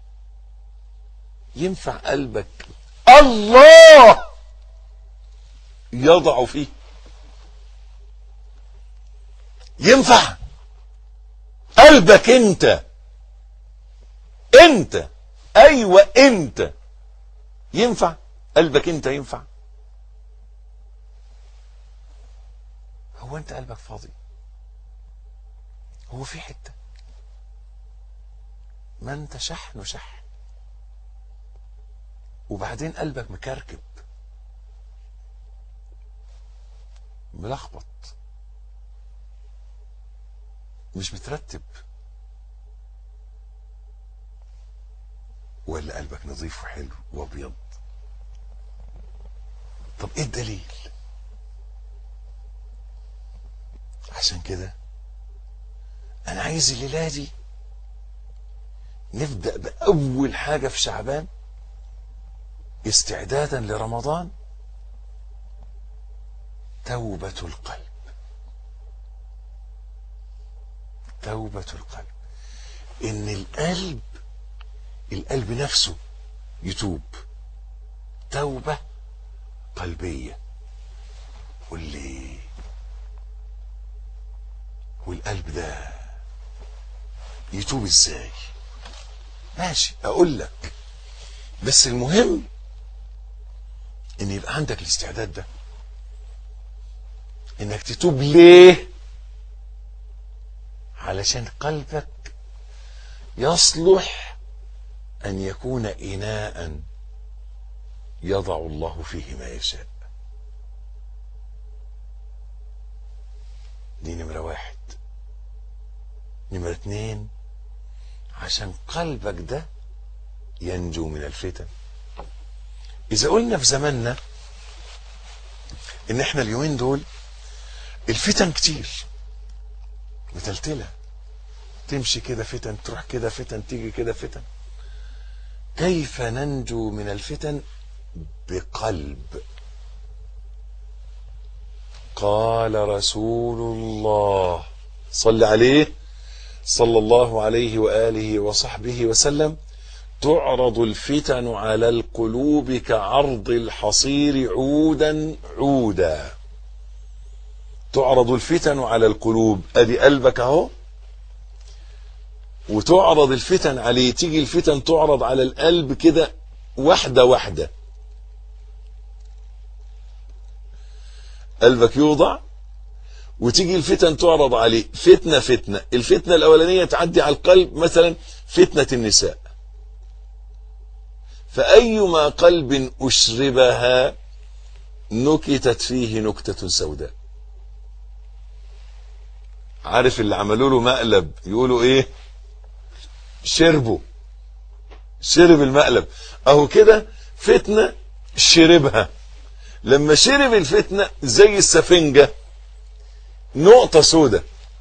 ينفع قلبك الله يضع فيه ينفع قلبك انت انت ايوه انت ينفع قلبك انت ينفع هو انت قلبك فاضي هو في حته ما انت شحن وشحن وبعدين قلبك مكركب ملخبط مش مترتب ولا قلبك نظيف وحلو وابيض طب ايه الدليل عشان كده انا عايز الليله دي نبدا باول حاجه في شعبان استعدادا لرمضان توبه القلب توبه القلب ان القلب القلب نفسه يتوب توبه قلبيه واللي والقلب ده يتوب ازاي ماشي اقول لك بس المهم ان يبقى عندك الاستعداد ده انك تتوب ليه علشان قلبك يصلح ان يكون اناء يضع الله فيه ما يشاء دي نمرة واحد نمرة اتنين عشان قلبك ده ينجو من الفتن اذا قلنا في زماننا ان احنا اليومين دول الفتن كتير متلتلة تمشي كده فتن تروح كده فتن تيجي كده فتن كيف ننجو من الفتن بقلب قال رسول الله صل عليه صلى الله عليه واله وصحبه وسلم تعرض الفتن على القلوب كعرض الحصير عودا عودا تعرض الفتن على القلوب ادي قلبك اهو وتعرض الفتن عليه تيجي الفتن تعرض على القلب كده واحده واحده قلبك يوضع وتيجي الفتن تعرض عليه فتنه فتنه الفتنه الاولانيه تعدي على القلب مثلا فتنه النساء فأيما قلب أشربها نكتت فيه نكتة سوداء عارف اللي عملوا له مقلب يقولوا ايه شربوا شرب المقلب اهو كده فتنة شربها لما شرب الفتنة زي السفنجة نقطة سوداء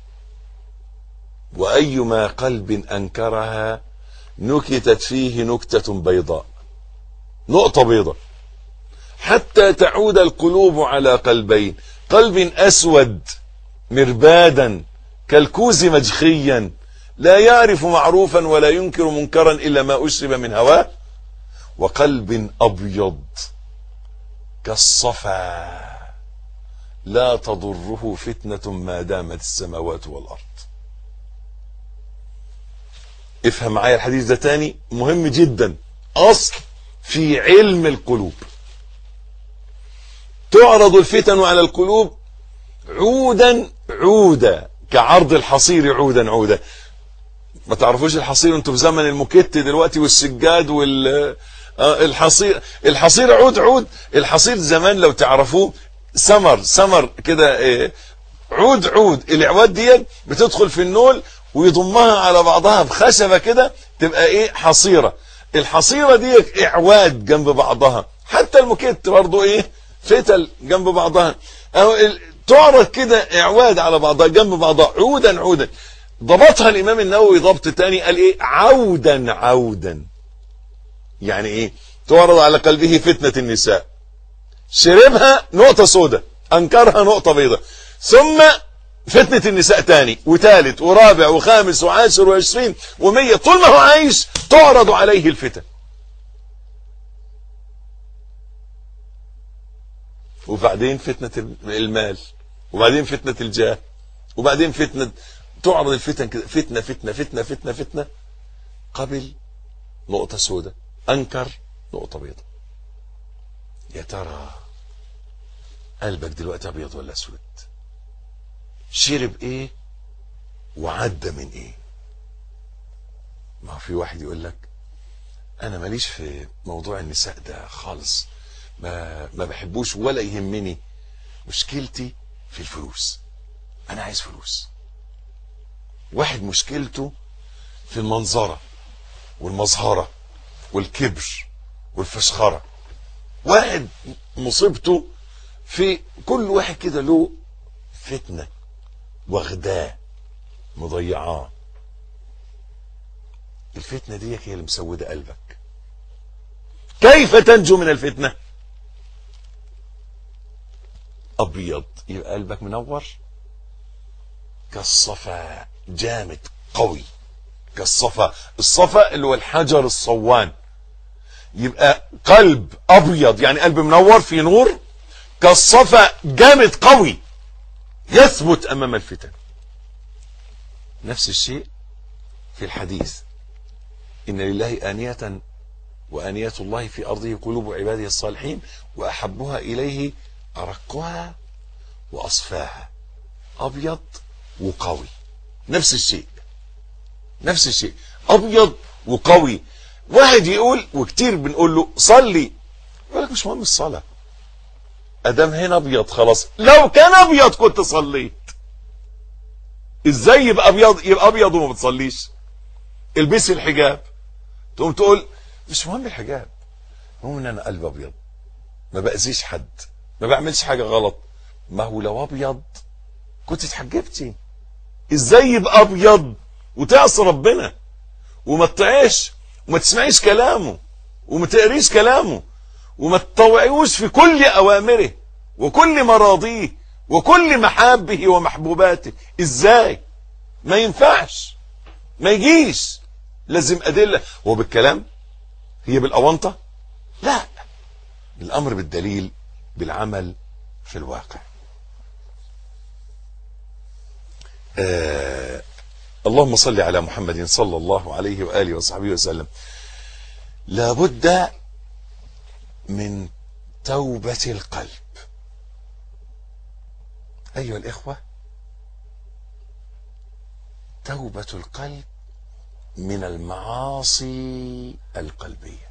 وأيما قلب أنكرها نكتت فيه نكتة بيضاء نقطة بيضاء حتى تعود القلوب على قلبين قلب أسود مربادا كالكوز مجخيا لا يعرف معروفا ولا ينكر منكرا إلا ما أشرب من هواه وقلب أبيض كالصفا لا تضره فتنة ما دامت السماوات والأرض افهم معايا الحديث ده تاني مهم جدا اصل في علم القلوب تعرض الفتن على القلوب عودا عودا كعرض الحصير عودا عودا ما تعرفوش الحصير انتوا في زمن الموكيت دلوقتي والسجاد وال آه، الحصير الحصير عود عود الحصير زمان لو تعرفوه سمر سمر كده آه، عود عود العواد دي بتدخل في النول ويضمها على بعضها بخشبه كده تبقى ايه حصيره الحصيره دي اعواد جنب بعضها حتى الموكيت برضو ايه فتل جنب بعضها اهو ال- تعرض كده اعواد على بعضها جنب بعضها عودا عودا ضبطها الامام النووي ضبط تاني قال ايه عودا عودا يعني ايه تعرض على قلبه فتنة النساء شربها نقطة سودة انكرها نقطة بيضة ثم فتنة النساء تاني وثالث ورابع وخامس وعاشر وعشرين ومية طول ما هو عايش تعرض عليه الفتن وبعدين فتنة المال وبعدين فتنة الجاه وبعدين فتنة تعرض الفتن كده فتنة فتنة فتنة فتنة فتنة قبل نقطة سوداء أنكر نقطة بيضاء يا ترى قلبك دلوقتي أبيض ولا أسود شرب إيه وعدى من إيه ما هو في واحد يقول لك أنا ماليش في موضوع النساء ده خالص ما ما بحبوش ولا يهمني مشكلتي في الفلوس أنا عايز فلوس واحد مشكلته في المنظرة والمظهرة والكبر والفشخرة واحد مصيبته في كل واحد كده له فتنة واخداه مضيعاه الفتنة دي هي اللي مسودة قلبك كيف تنجو من الفتنة أبيض يبقى قلبك منور كالصفا جامد قوي كالصفا الصفا اللي هو الحجر الصوان يبقى قلب ابيض يعني قلب منور في نور كالصفا جامد قوي يثبت امام الفتن نفس الشيء في الحديث ان لله انيه وانيه الله في ارضه قلوب عباده الصالحين واحبها اليه ارقها واصفاها ابيض وقوي نفس الشيء نفس الشيء ابيض وقوي واحد يقول وكتير بنقول له صلي يقول لك مش مهم الصلاه ادام هنا ابيض خلاص لو كان ابيض كنت صليت ازاي يبقى ابيض يبقى ابيض وما بتصليش البسي الحجاب تقوم تقول مش مهم الحجاب المهم ان انا قلب ابيض ما باذيش حد ما بعملش حاجه غلط ما هو لو ابيض كنت اتحجبتي ازاي يبقى ابيض وتعصي ربنا وما تطيعش وما تسمعيش كلامه وما تقريش كلامه وما تطوعيوش في كل اوامره وكل مراضيه وكل محابه ومحبوباته ازاي ما ينفعش ما يجيش لازم ادله هو بالكلام هي بالاونطه لا الامر بالدليل بالعمل في الواقع آه اللهم صل على محمد صلى الله عليه وآله وصحبه وسلم لابد من توبة القلب أيها الإخوة توبة القلب من المعاصي القلبية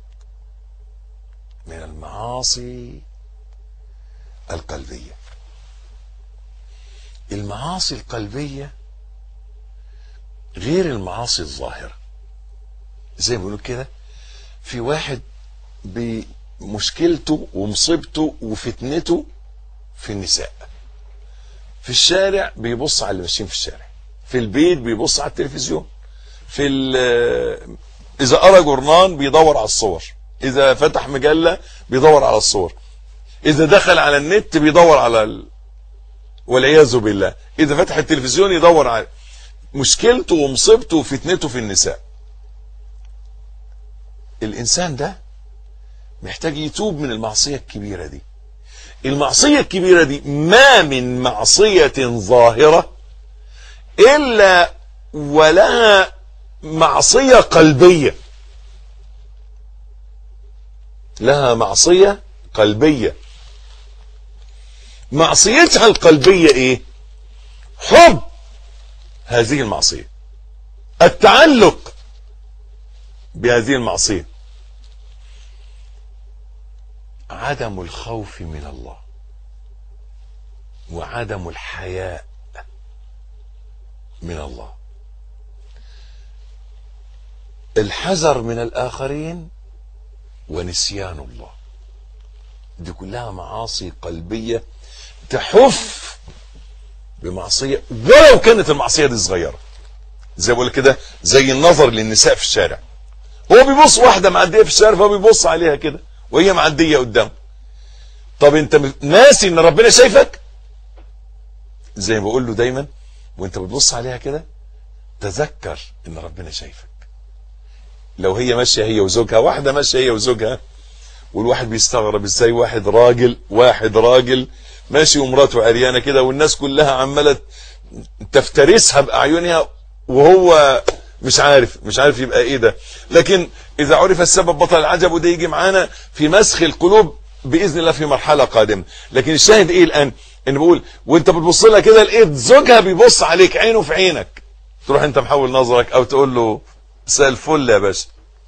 من المعاصي القلبية المعاصي القلبيه غير المعاصي الظاهرة زي ما بنقول كده في واحد بمشكلته ومصيبته وفتنته في النساء في الشارع بيبص على اللي ماشيين في الشارع في البيت بيبص على التلفزيون في اذا قرا جورنان بيدور على الصور اذا فتح مجله بيدور على الصور اذا دخل على النت بيدور على ال... والعياذ بالله اذا فتح التلفزيون يدور على مشكلته ومصيبته وفتنته في النساء الانسان ده محتاج يتوب من المعصيه الكبيره دي المعصيه الكبيره دي ما من معصيه ظاهره الا ولها معصيه قلبيه لها معصيه قلبيه معصيتها القلبيه ايه حب هذه المعصية التعلق بهذه المعصية عدم الخوف من الله وعدم الحياء من الله الحذر من الآخرين ونسيان الله دي كلها معاصي قلبية تحف بمعصية ولو كانت المعصية دي صغيرة زي بقول كده زي النظر للنساء في الشارع هو بيبص واحدة معدية في الشارع فهو بيبص عليها كده وهي معدية قدامه طب انت ناسي ان ربنا شايفك زي ما بقول له دايما وانت بتبص عليها كده تذكر ان ربنا شايفك لو هي ماشيه هي وزوجها واحده ماشيه هي وزوجها والواحد بيستغرب ازاي واحد راجل واحد راجل ماشي ومراته عريانه كده والناس كلها عماله تفترسها باعينها وهو مش عارف مش عارف يبقى ايه ده لكن اذا عرف السبب بطل العجب وده يجي معانا في مسخ القلوب باذن الله في مرحله قادمه لكن الشاهد ايه الان ان بقول وانت بتبص لها كده لقيت زوجها بيبص عليك عينه في عينك تروح انت محول نظرك او تقول له مساء الفل يا باشا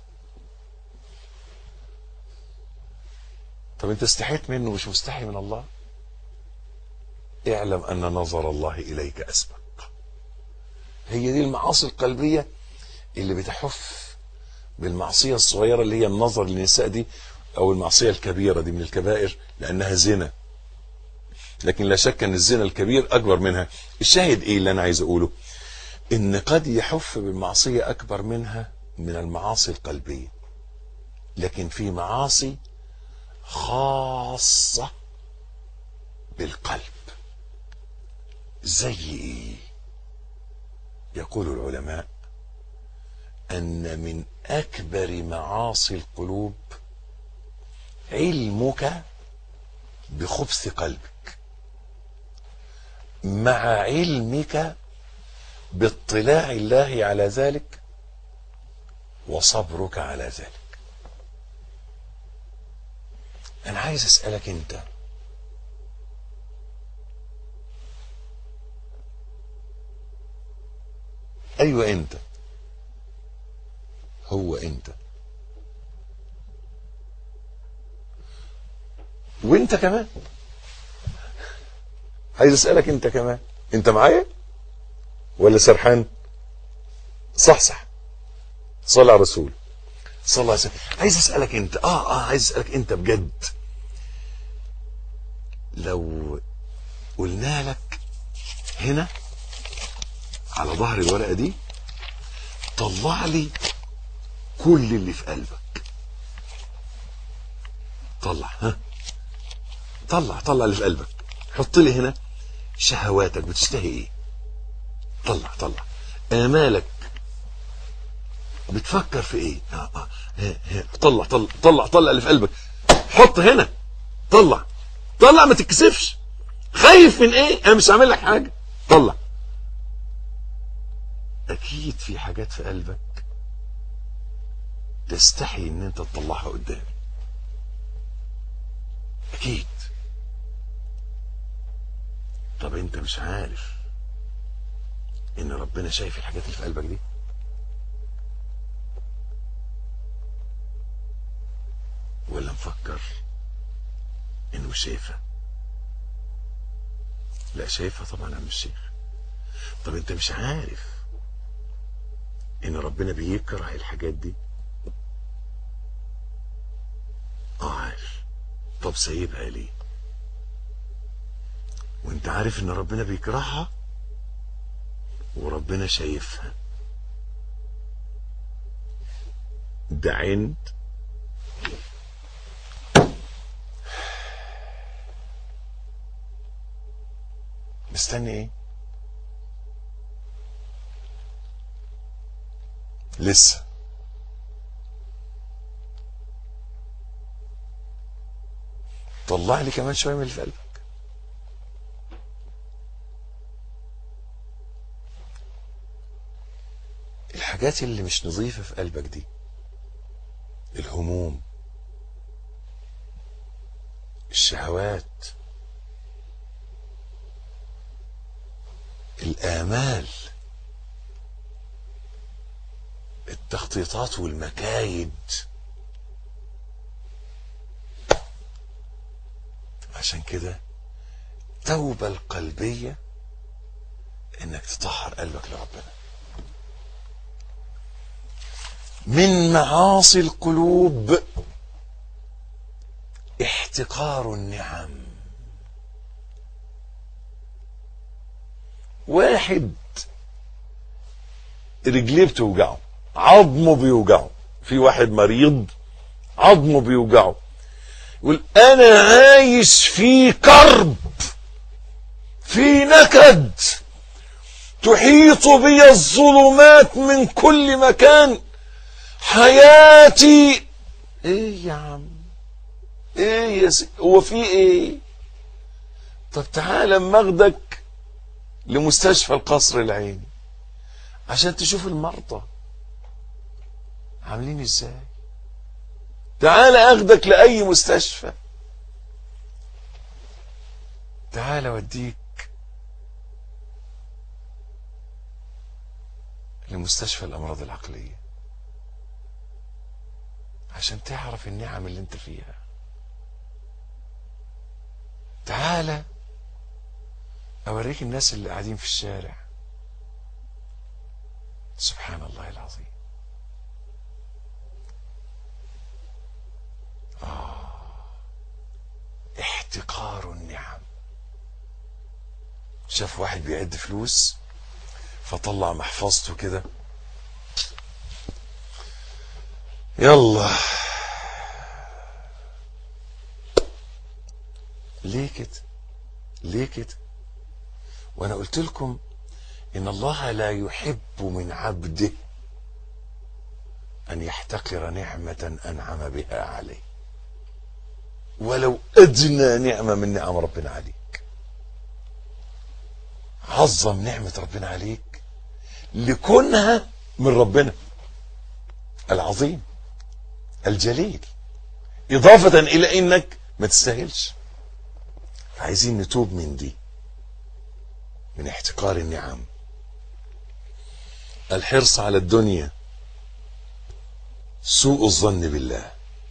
طب انت استحيت منه مش مستحي من الله اعلم ان نظر الله اليك اسبق هي دي المعاصي القلبيه اللي بتحف بالمعصيه الصغيره اللي هي النظر للنساء دي او المعصيه الكبيره دي من الكبائر لانها زنا لكن لا شك ان الزنا الكبير اكبر منها الشاهد ايه اللي انا عايز اقوله ان قد يحف بالمعصيه اكبر منها من المعاصي القلبيه لكن في معاصي خاصه بالقلب زي ايه يقول العلماء ان من اكبر معاصي القلوب علمك بخبث قلبك مع علمك باطلاع الله على ذلك وصبرك على ذلك انا عايز اسالك انت ايوه انت هو انت وانت كمان عايز اسالك انت كمان انت معايا ولا سرحان صح صح صلى على الرسول صلى الله عليه وسلم عايز اسالك انت اه اه عايز اسالك انت بجد لو قلنا لك هنا على ظهر الورقه دي طلع لي كل اللي في قلبك طلع ها طلع طلع اللي في قلبك حط لي هنا شهواتك بتشتهي ايه طلع طلع امالك بتفكر في ايه آه آه. ها ها. طلع طلع طلع طلع اللي في قلبك حط هنا طلع طلع ما تتكسفش خايف من ايه انا مش هعمل لك حاجه طلع اكيد في حاجات في قلبك تستحي ان انت تطلعها قدامي اكيد طب انت مش عارف ان ربنا شايف الحاجات اللي في قلبك دي ولا مفكر انه مش شايفها لا شايفها طبعا يا عم الشيخ طب انت مش عارف ان ربنا بيكره الحاجات دي اه عارف طب سايبها ليه وانت عارف ان ربنا بيكرهها وربنا شايفها ده عند مستني ايه لسه طلع لي كمان شويه من اللي في قلبك الحاجات اللي مش نظيفه في قلبك دي الهموم الشهوات الآمال التخطيطات والمكايد عشان كده التوبة القلبية انك تطهر قلبك لربنا من معاصي القلوب احتقار النعم واحد رجليه بتوجعه عظمه بيوجعه في واحد مريض عظمه بيوجعه يقول انا عايش في كرب في نكد تحيط بي الظلمات من كل مكان حياتي ايه يا عم ايه يا سي هو في ايه طب تعالى اما اخدك لمستشفى القصر العيني عشان تشوف المرضى عاملين ازاي تعالى اخدك لاي مستشفى تعالى اوديك لمستشفى الامراض العقليه عشان تعرف النعم اللي انت فيها تعالى اوريك الناس اللي قاعدين في الشارع سبحان الله العظيم آه. احتقار النعم شاف واحد بيعد فلوس فطلع محفظته كده يلا ليه كده ليه كده وانا قلت لكم ان الله لا يحب من عبده ان يحتقر نعمه انعم بها عليه ولو ادنى نعمه من نعم ربنا عليك عظم نعمه ربنا عليك لكونها من ربنا العظيم الجليل اضافه الى انك ما تستاهلش عايزين نتوب من دي من احتقار النعم الحرص على الدنيا سوء الظن بالله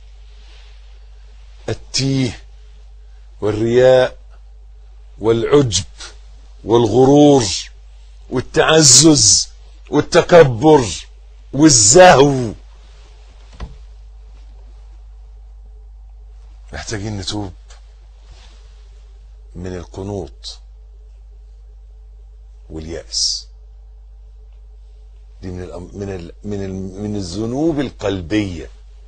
التيه والرياء والعجب والغرور والتعزز والتكبر والزهو محتاجين نتوب من القنوط واليأس دي من ال من ال من ال من الذنوب القلبية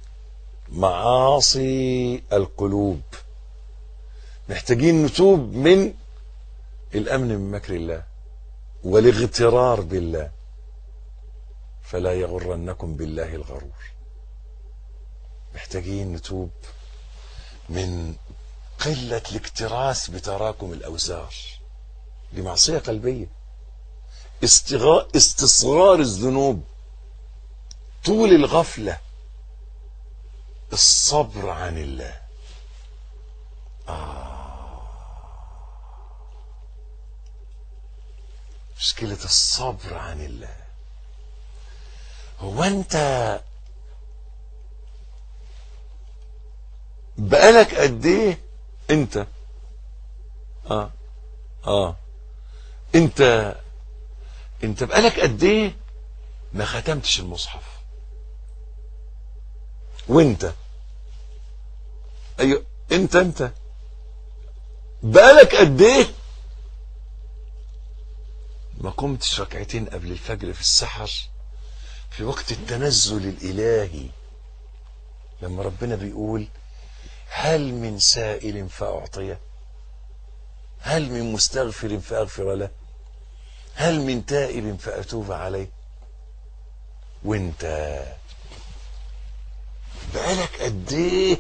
معاصي القلوب محتاجين نتوب من الأمن من مكر الله والاغترار بالله فلا يغرنكم بالله الغرور محتاجين نتوب من قلة الاكتراث بتراكم الأوزار دي معصية قلبية استغا... استصغار الذنوب طول الغفلة الصبر عن الله آه. مشكلة الصبر عن الله هو انت بقالك قد ايه انت اه اه انت انت بقالك قد ايه ما ختمتش المصحف وانت ايوه انت انت بقالك قد ايه ما قمتش ركعتين قبل الفجر في السحر في وقت التنزل الالهي لما ربنا بيقول هل من سائل فاعطيه هل من مستغفر فاغفر له هل من تائب فاتوب عليه وانت بقالك قد ايه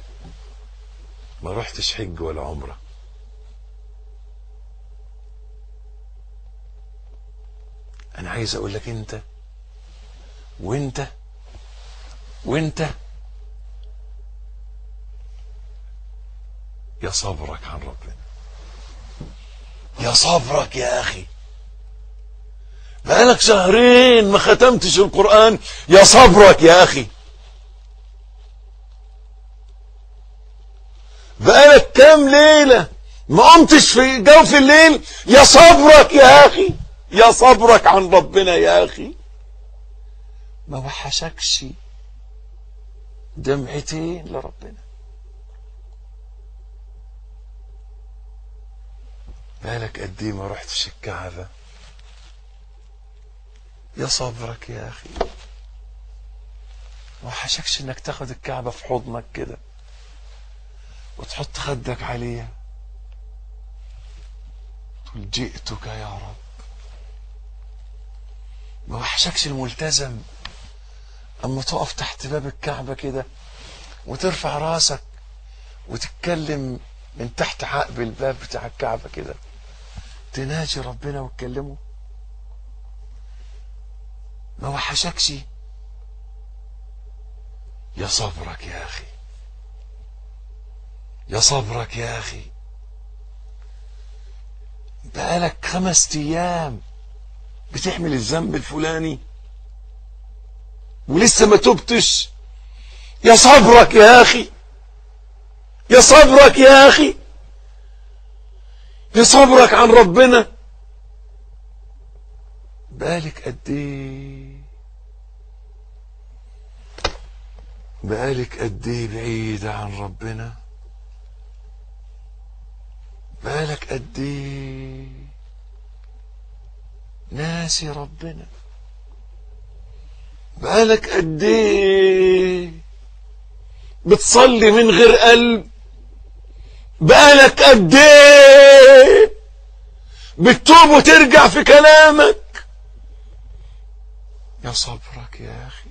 ما رحتش حج ولا عمره انا عايز اقول لك انت وانت وانت يا صبرك عن ربنا يا صبرك يا اخي بقالك شهرين ما ختمتش القرآن يا صبرك يا أخي بقالك كام ليلة ما قمتش في جوف الليل يا صبرك يا أخي يا صبرك عن ربنا يا أخي ما وحشكش دمعتين لربنا بالك قد ايه ما رحتش الكعبة يا صبرك يا اخي ما وحشكش انك تاخد الكعبة في حضنك كده وتحط خدك عليها تقول جئتك يا رب ما وحشكش الملتزم اما تقف تحت باب الكعبة كده وترفع راسك وتتكلم من تحت عقب الباب بتاع الكعبة كده تناجي ربنا وتكلمه ما وحشكش يا صبرك يا اخي يا صبرك يا اخي بقالك خمس ايام بتحمل الذنب الفلاني ولسه ما تبتش يا صبرك يا اخي يا صبرك يا اخي يا صبرك عن ربنا بقالك قد ايه بقالك قد ايه بعيدة عن ربنا بقالك قد ايه ناسي ربنا بقالك قد ايه بتصلي من غير قلب بقالك قد ايه بتتوب وترجع في كلامك يا صبرك يا اخي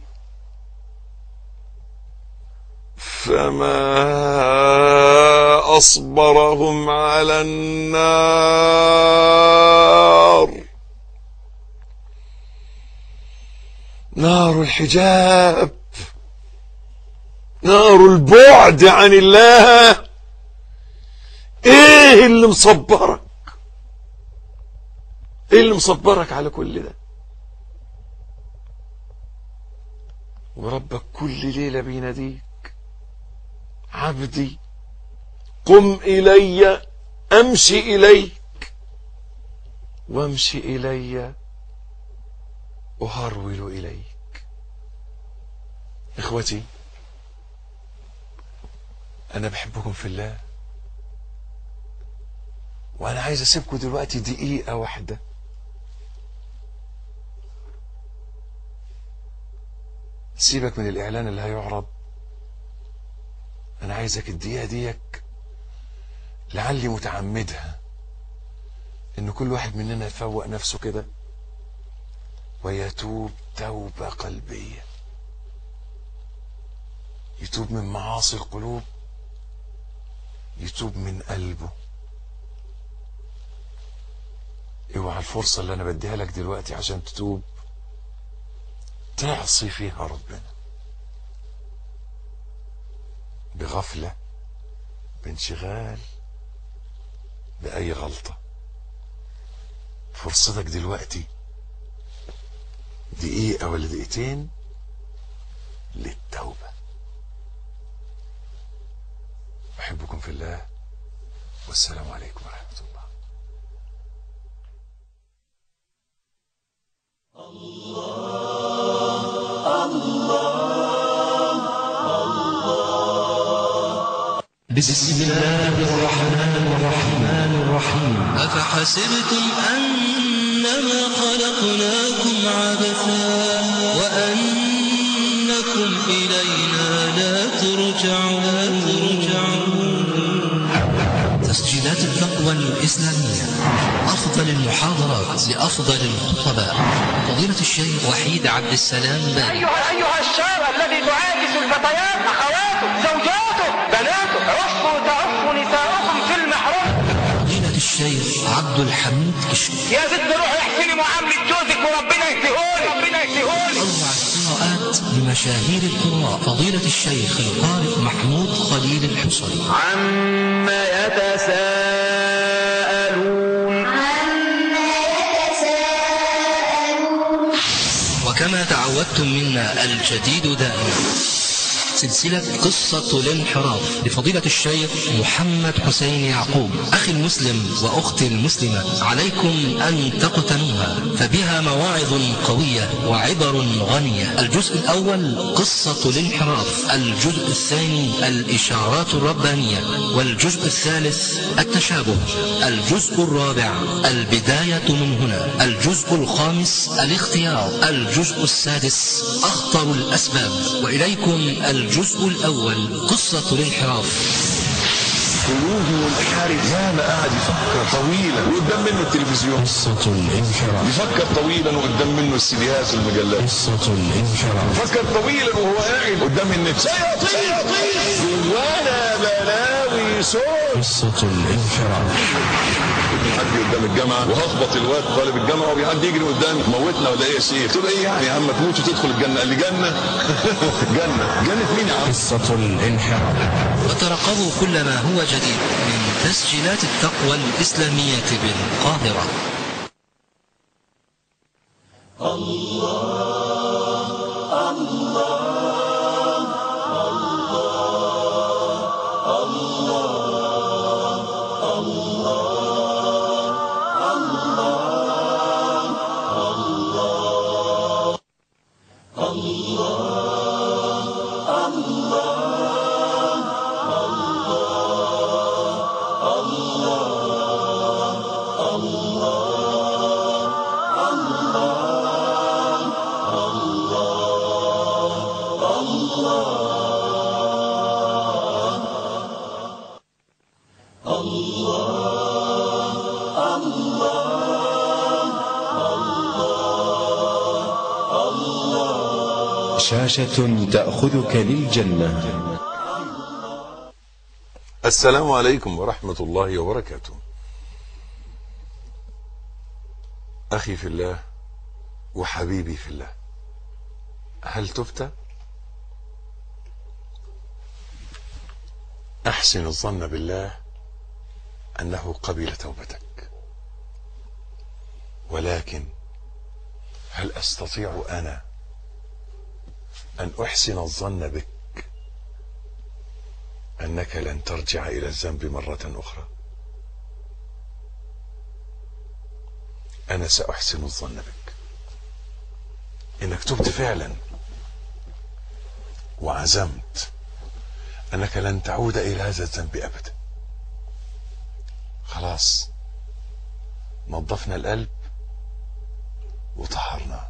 فما اصبرهم على النار نار الحجاب نار البعد عن الله ايه اللي مصبرك ايه اللي مصبرك على كل ده وربك كل ليلة بيناديك عبدي قم إلي أمشي إليك وامشي إلي أهرول إليك إخوتي أنا بحبكم في الله وأنا عايز أسيبكم دلوقتي دقيقة واحدة سيبك من الإعلان اللي هيعرض أنا عايزك الدقيقة ديك لعلي متعمدها إن كل واحد مننا يفوق نفسه كده ويتوب توبة قلبية يتوب من معاصي القلوب يتوب من قلبه اوعى الفرصة اللي انا بديها لك دلوقتي عشان تتوب تعصي فيها ربنا بغفلة بانشغال بأي غلطة فرصتك دلوقتي دقيقة ولا دقيقتين للتوبة أحبكم في الله والسلام عليكم ورحمة الله بسم الله الرحمن الرحمن الرحيم أفحسبتم أنما خلقناكم عبثا وأنكم إلينا لا ترجعون لا ترجعون تسجيلات التقوى الإسلامية أفضل المحاضرات لأفضل الخطباء فضيلة الشيخ وحيد عبد السلام باري أيها أيها الشاب الذي تعاكس الفتيات أخواته زوجاته بناته عفوا تعف نساءكم في المحرم فضيلة الشيخ عبد الحميد كشك يا ست روحي احسني معاملة جوزك وربنا يهديهولي ربنا يهديهولي أروع القراءات لمشاهير القراء فضيلة الشيخ القارئ محمود خليل الحصري عما يتساءلون عما يتساءلون كما تعودتم منا الجديد دائما سلسلة قصة الانحراف لفضيلة الشيخ محمد حسين يعقوب أخي المسلم وأختي المسلمة عليكم أن تقتنوها فبها مواعظ قوية وعبر غنية الجزء الأول قصة الانحراف الجزء الثاني الإشارات الربانية والجزء الثالث التشابه الجزء الرابع البداية من هنا الجزء الخامس الاختيار الجزء السادس أخطر الأسباب وإليكم الجزء الأول قصة الانحراف خروجي والحارس ياما قاعد يفكر طويلا وقدام منه التلفزيون قصة الانحراف يفكر طويلا وقدام منه السيديهات والمجلات قصة الانحراف يفكر طويلا وهو قاعد قدام النت سيطير وانا بلاوي صوت قصة الانحراف حد قدام الجامعه وهخبط الواد طالب الجامعه وبيعدي يجري قدامي موتنا ولا ايه يا شيخ؟ قلت له ايه يعني يا عم تموت وتدخل الجنه؟ قال لي جنه جنه جنه مين يا عم؟ قصة الانحراف وترقبوا كل ما هو جديد من تسجيلات التقوى الإسلامية بالقاهرة شاشة تأخذك للجنة السلام عليكم ورحمة الله وبركاته أخي في الله وحبيبي في الله هل تبت؟ أحسن الظن بالله أنه قبل توبتك ولكن هل أستطيع أنا أن أحسن الظن بك أنك لن ترجع إلى الذنب مرة أخرى أنا سأحسن الظن بك إنك تبت فعلا وعزمت أنك لن تعود إلى هذا الذنب أبدا خلاص نظفنا القلب وطهرناه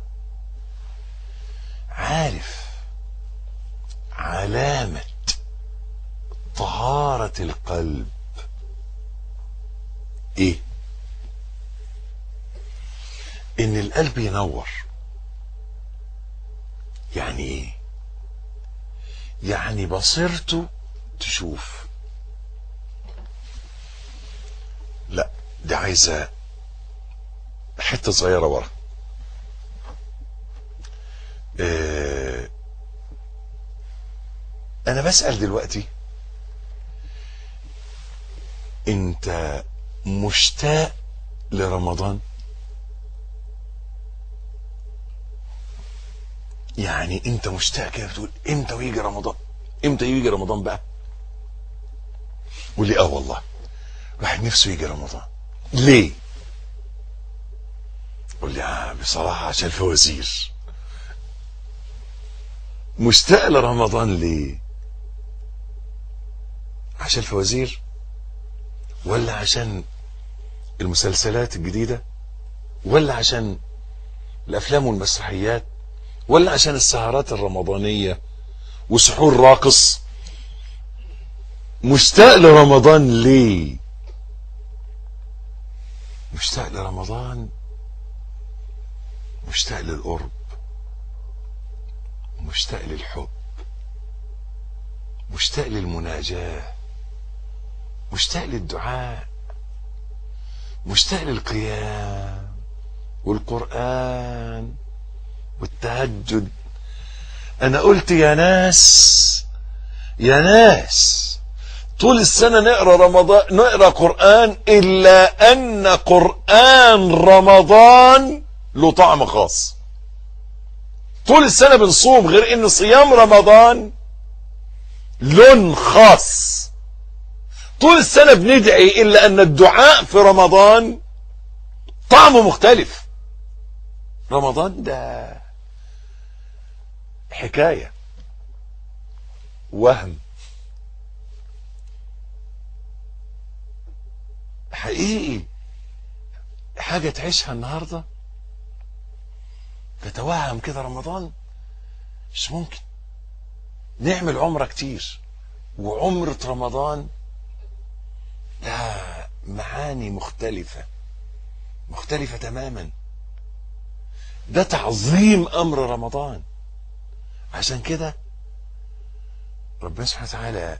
عارف علامة طهارة القلب ايه ان القلب ينور يعني ايه يعني بصيرته تشوف لا دي عايزة حتة صغيرة ورا آه، انا بسأل دلوقتي انت مشتاق لرمضان يعني انت مشتاق كده بتقول امتى ويجي رمضان امتى يجي رمضان بقى قول لي اه والله واحد نفسه يجي رمضان ليه قول لي آه بصراحة عشان الفوازير مشتاق لرمضان ليه عشان الفوازير ولا عشان المسلسلات الجديدة ولا عشان الأفلام والمسرحيات ولا عشان السهرات الرمضانية وسحور راقص مشتاق لرمضان ليه مشتاق لرمضان مشتاق للقرب مشتاق للحب مشتاق للمناجاة مشتاق للدعاء مشتاق للقيام والقرآن والتهجد أنا قلت يا ناس يا ناس طول السنة نقرأ رمضان نقرأ قرآن إلا أن قرآن رمضان له طعم خاص طول السنة بنصوم غير ان صيام رمضان لون خاص طول السنة بندعي الا ان الدعاء في رمضان طعمه مختلف رمضان ده حكاية وهم حقيقي حاجة تعيشها النهاردة تتوهم كده رمضان مش ممكن نعمل عمرة كتير وعمرة رمضان لها معاني مختلفة مختلفة تماما ده تعظيم أمر رمضان عشان كده ربنا سبحانه وتعالى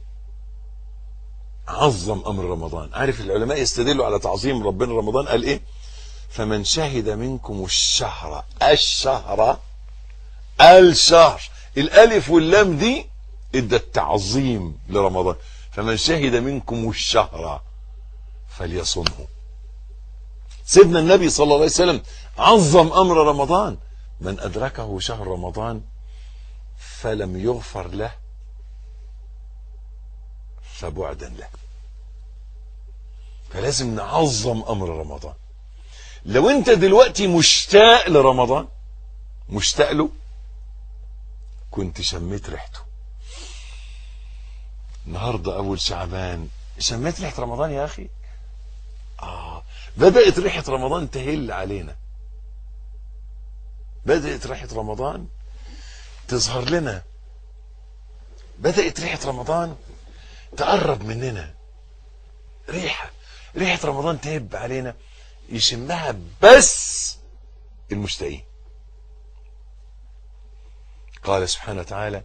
عظم أمر رمضان عارف العلماء يستدلوا على تعظيم ربنا رمضان قال إيه فمن شهد منكم الشهر الشهر الشهر الالف واللام دي ادى التعظيم لرمضان فمن شهد منكم الشهر فليصمه سيدنا النبي صلى الله عليه وسلم عظم امر رمضان من ادركه شهر رمضان فلم يغفر له فبعدا له فلازم نعظم امر رمضان لو انت دلوقتي مشتاق لرمضان مشتاق له كنت شميت ريحته النهارده اول شعبان شميت ريحه رمضان يا اخي اه بدات ريحه رمضان تهل علينا بدات ريحه رمضان تظهر لنا بدات ريحه رمضان تقرب مننا ريحه ريحه رمضان تهب علينا يشمها بس المشتاقين قال سبحانه وتعالى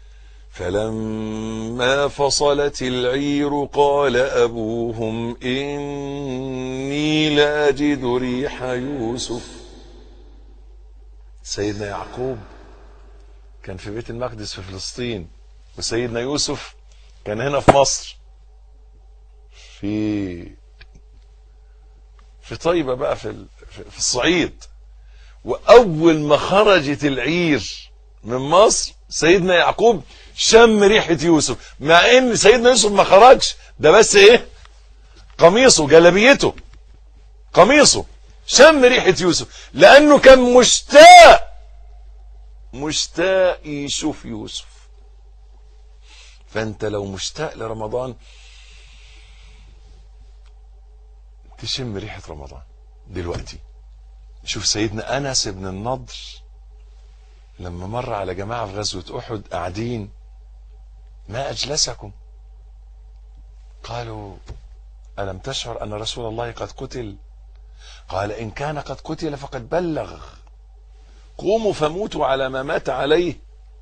فلما فصلت العير قال أبوهم إني لأجد ريح يوسف سيدنا يعقوب كان في بيت المقدس في فلسطين وسيدنا يوسف كان هنا في مصر في في طيبة بقى في في الصعيد وأول ما خرجت العير من مصر سيدنا يعقوب شم ريحة يوسف مع ان سيدنا يوسف ما خرجش ده بس ايه قميصه جلبيته قميصه شم ريحة يوسف لانه كان مشتاق مشتاق يشوف يوسف فانت لو مشتاق لرمضان تشم ريحة رمضان دلوقتي شوف سيدنا أنس بن النضر لما مر على جماعة في غزوة أحد قاعدين ما أجلسكم قالوا ألم تشعر أن رسول الله قد قتل قال إن كان قد قتل فقد بلغ قوموا فموتوا على ما مات عليه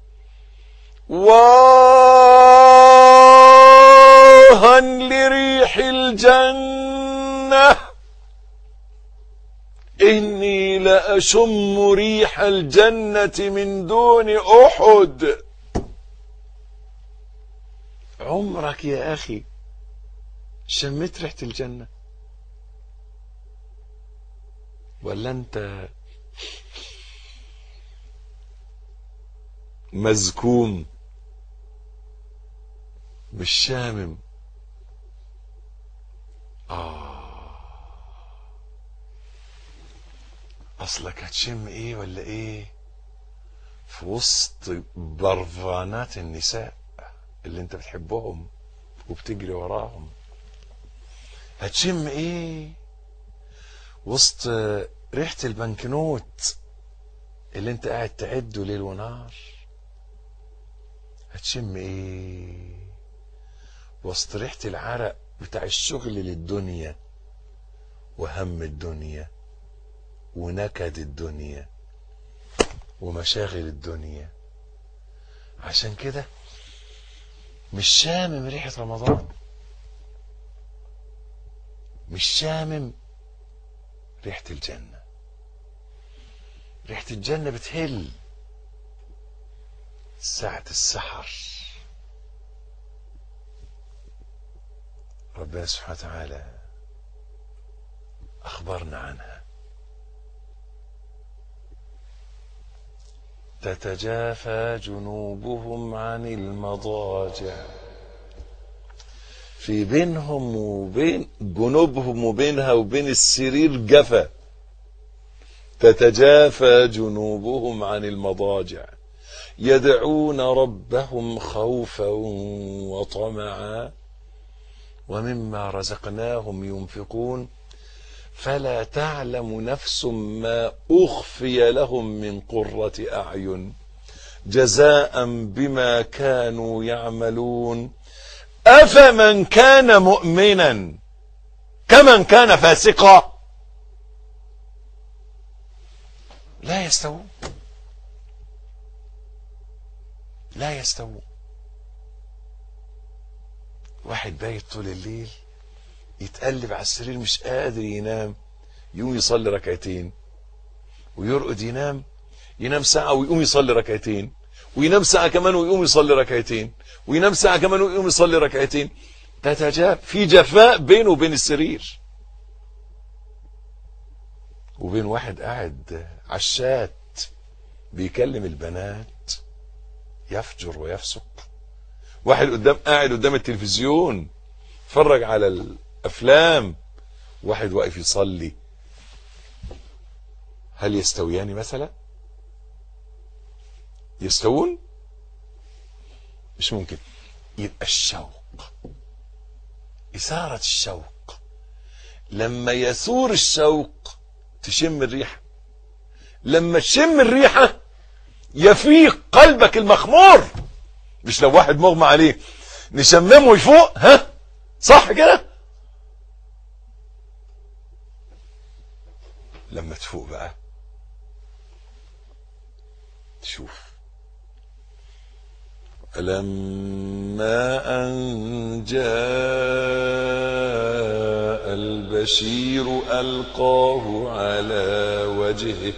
واها لريح الجنة إني لأشم ريح الجنة من دون أحد عمرك يا أخي شميت ريحة الجنة ولا أنت مزكوم مش شامم آه أصلك هتشم إيه ولا إيه في وسط برفانات النساء اللي أنت بتحبهم وبتجري وراهم هتشم إيه وسط ريحة البنكنوت اللي أنت قاعد تعده ليل ونهار هتشم ايه وسط ريحة العرق بتاع الشغل للدنيا وهم الدنيا ونكد الدنيا ومشاغل الدنيا عشان كده مش شامم ريحة رمضان مش شامم ريحة الجنة ريحة الجنة بتهل ساعة السحر ربنا سبحانه وتعالى أخبرنا عنها تتجافى جنوبهم عن المضاجع في بينهم وبين جنوبهم وبينها وبين السرير جفا تتجافى جنوبهم عن المضاجع يدعون ربهم خوفا وطمعا ومما رزقناهم ينفقون فلا تعلم نفس ما اخفي لهم من قره اعين جزاء بما كانوا يعملون افمن كان مؤمنا كمن كان فاسقا لا يستوون لا يستوون واحد بايت طول الليل يتقلب على السرير مش قادر ينام يقوم يصلي ركعتين ويرقد ينام ينام ساعة ويقوم يصلي ركعتين وينام ساعة كمان ويقوم يصلي ركعتين وينام ساعة كمان ويقوم يصلي ركعتين تتجاب في جفاء بينه وبين السرير وبين واحد قاعد عشات بيكلم البنات يفجر ويفسق واحد قدام قاعد قدام التلفزيون اتفرج على الافلام واحد واقف يصلي هل يستويان مثلا يستوون مش ممكن يبقى الشوق إثارة الشوق لما يثور الشوق تشم الريحة لما تشم الريحة يفيق قلبك المخمور مش لو واحد مغمى عليه نشممه يفوق ها صح كده لما تفوق بقى تشوف لما أن جاء البشير ألقاه على وجهه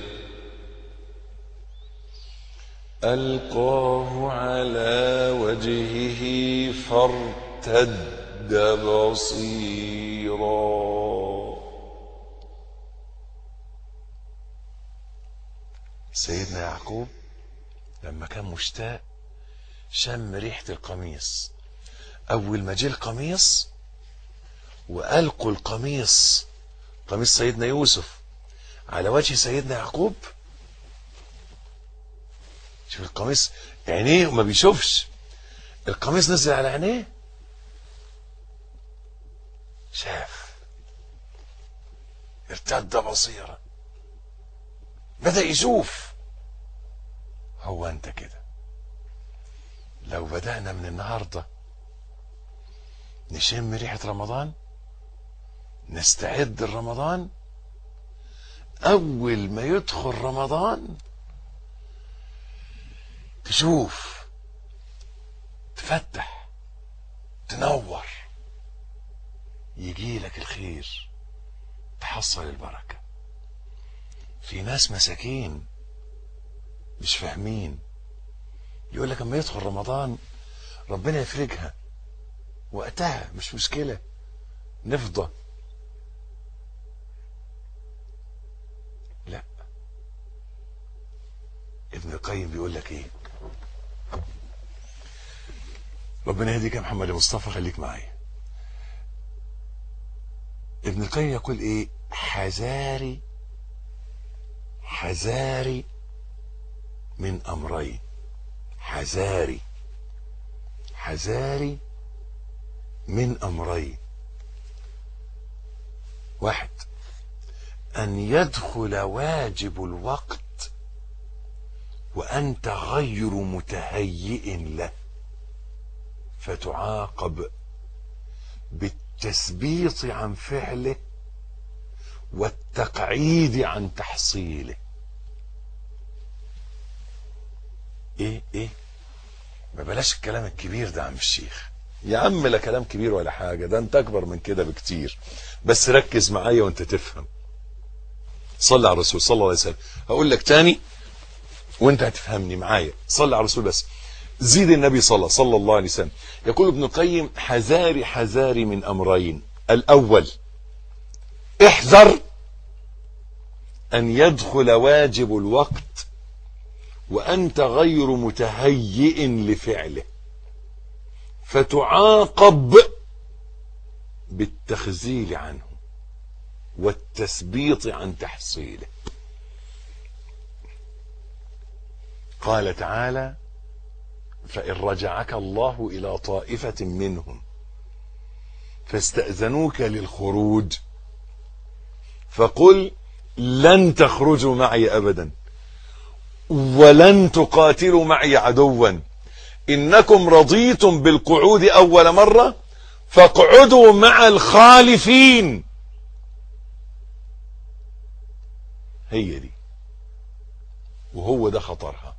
ألقاه على وجهه فارتد بصيرا سيدنا يعقوب لما كان مشتاق شم ريحة القميص أول ما جه القميص وألقوا القميص قميص سيدنا يوسف على وجه سيدنا يعقوب شوف القميص عينيه ما بيشوفش القميص نزل على عينيه شاف ارتد بصيرا بدأ يشوف هو انت كده لو بدأنا من النهاردة نشم ريحة رمضان نستعد لرمضان أول ما يدخل رمضان تشوف تفتح تنور يجي لك الخير تحصل البركة في ناس مساكين مش فاهمين يقول لك اما يدخل رمضان ربنا يفرجها وقتها مش مشكلة نفضى لا ابن القيم بيقول لك ايه ربنا يهديك يا محمد يا مصطفى خليك معايا ابن القيم يقول ايه حذاري حذاري من امرين حذاري حذاري من امرين واحد ان يدخل واجب الوقت وانت غير متهيئ له فتعاقب بالتثبيط عن فعله والتقعيد عن تحصيله ايه ايه ما بلاش الكلام الكبير ده يا عم الشيخ يا عم لا كلام كبير ولا حاجه ده انت اكبر من كده بكتير بس ركز معايا وانت تفهم صلي على الرسول صلى الله عليه وسلم هقول لك تاني وانت هتفهمني معايا صلي على الرسول بس زيد النبي صلى صلى الله عليه وسلم يقول ابن القيم حذاري حذاري من امرين الاول احذر ان يدخل واجب الوقت وأنت غير متهيئ لفعله فتعاقب بالتخزيل عنه والتثبيط عن تحصيله قال تعالى فإن رجعك الله إلى طائفة منهم فاستأذنوك للخروج فقل لن تخرجوا معي أبدا ولن تقاتلوا معي عدوا إنكم رضيتم بالقعود أول مرة فاقعدوا مع الخالفين هي دي وهو ده خطرها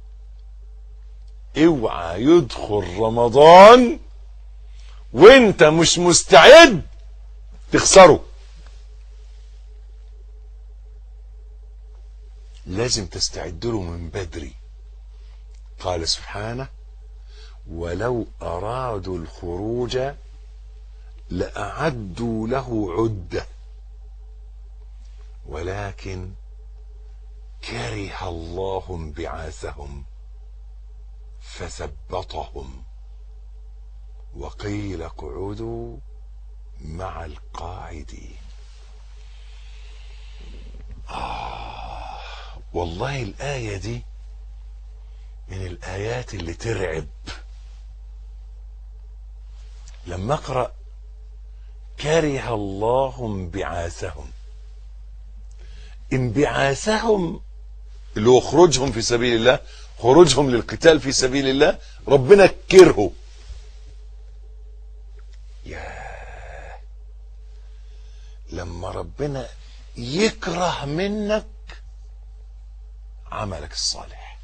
اوعى يدخل رمضان وانت مش مستعد تخسره لازم تستعد له من بدري قال سبحانه ولو أرادوا الخروج لأعدوا له عدة ولكن كره الله انبعاثهم فثبطهم وقيل اقعدوا مع القاعدين آه والله الآية دي من الآيات اللي ترعب لما أقرأ كره الله انبعاثهم انبعاثهم اللي هو خروجهم في سبيل الله خروجهم للقتال في سبيل الله ربنا كرهه يا لما ربنا يكره منك عملك الصالح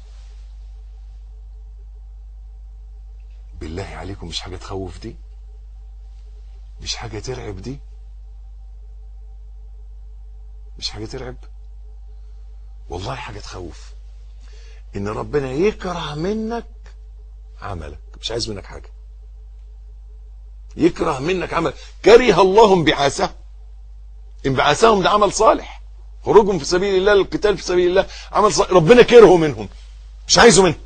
بالله عليكم مش حاجة تخوف دي مش حاجة ترعب دي مش حاجة ترعب والله حاجة تخوف ان ربنا يكره منك عملك مش عايز منك حاجة يكره منك عمل كره الله انبعاثهم انبعاثهم ده عمل صالح خروجهم في سبيل الله للقتال في سبيل الله عمل صالح ربنا كرهه منهم مش عايزه منهم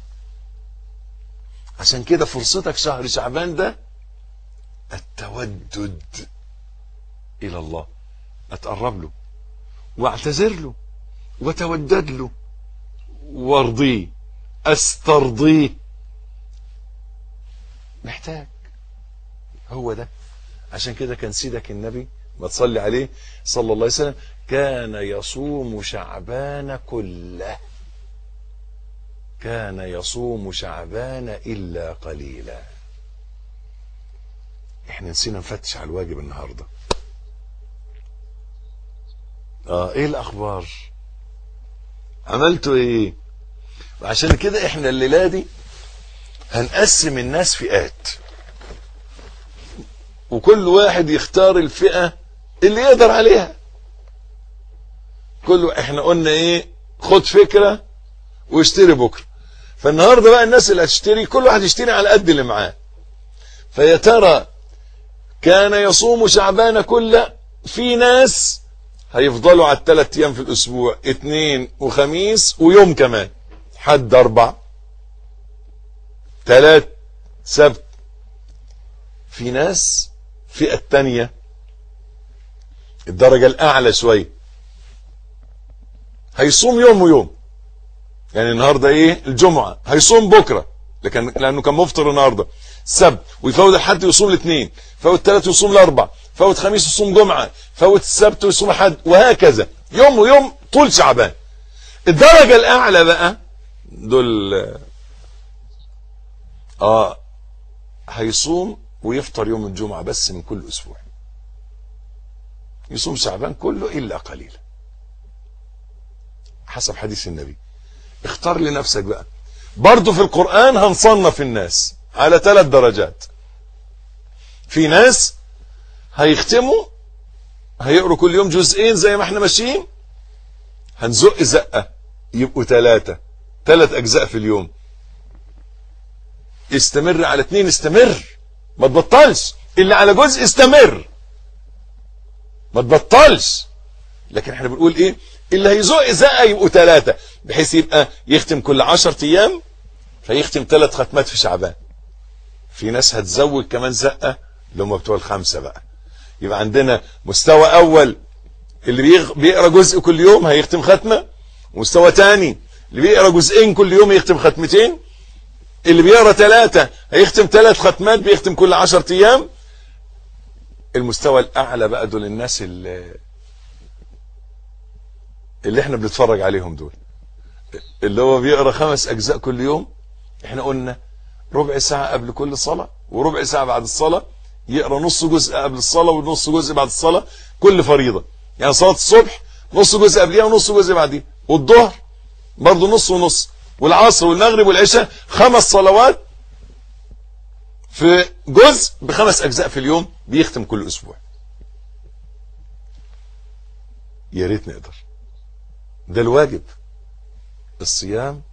عشان كده فرصتك شهر شعبان ده التودد الى الله اتقرب له واعتذر له وتودد له وارضيه استرضيه محتاج هو ده عشان كده كان سيدك النبي ما تصلي عليه صلى الله عليه وسلم كان يصوم شعبان كله كان يصوم شعبان إلا قليلا احنا نسينا نفتش على الواجب النهاردة اه ايه الاخبار عملتوا ايه وعشان كده احنا الليلة دي هنقسم الناس فئات وكل واحد يختار الفئة اللي يقدر عليها كل احنا قلنا ايه خد فكرة واشتري بكرة فالنهاردة بقى الناس اللي هتشتري كل واحد يشتري على قد اللي معاه فيا ترى كان يصوم شعبان كله في ناس هيفضلوا على الثلاث ايام في الاسبوع اثنين وخميس ويوم كمان حد اربع ثلاث سبت في ناس فئة الثانية الدرجة الأعلى شوية هيصوم يوم ويوم يعني النهارده ايه الجمعة هيصوم بكرة لكن لأنه كان مفطر النهارده سبت ويفوت الحد ويصوم الاثنين فوت الثلاث ويصوم الأربع فوت خميس ويصوم جمعة فوت السبت ويصوم أحد وهكذا يوم ويوم طول شعبان الدرجة الأعلى بقى دول اه هيصوم ويفطر يوم الجمعة بس من كل أسبوع يصوم شعبان كله إلا قليلا حسب حديث النبي اختار لنفسك بقى برضو في القرآن هنصنف الناس على ثلاث درجات في ناس هيختموا هيقروا كل يوم جزئين زي ما احنا ماشيين هنزق زقة يبقوا ثلاثة ثلاث أجزاء في اليوم استمر على اتنين استمر ما تبطلش اللي على جزء استمر ما تبطلش لكن احنا بنقول ايه اللي هيزق زقه يبقوا ثلاثه بحيث يبقى يختم كل 10 ايام فيختم ثلاث ختمات في شعبان في ناس هتزود كمان زقه اللي هم بتوع الخمسه بقى يبقى عندنا مستوى اول اللي بيغ- بيقرا جزء كل يوم هيختم ختمه مستوى تاني اللي بيقرا جزئين كل يوم يختم ختمتين اللي بيقرا ثلاثه هيختم ثلاث ختمات بيختم كل 10 ايام المستوى الاعلى بقى دول الناس اللي اللي احنا بنتفرج عليهم دول اللي هو بيقرا خمس اجزاء كل يوم احنا قلنا ربع ساعه قبل كل صلاه وربع ساعه بعد الصلاه يقرا نص جزء قبل الصلاه ونص جزء بعد الصلاه كل فريضه يعني صلاه الصبح نص جزء قبلها ونص جزء بعديها والظهر برضه نص ونص والعصر والمغرب والعشاء خمس صلوات في جزء بخمس اجزاء في اليوم بيختم كل اسبوع يا ريت نقدر ده الواجب الصيام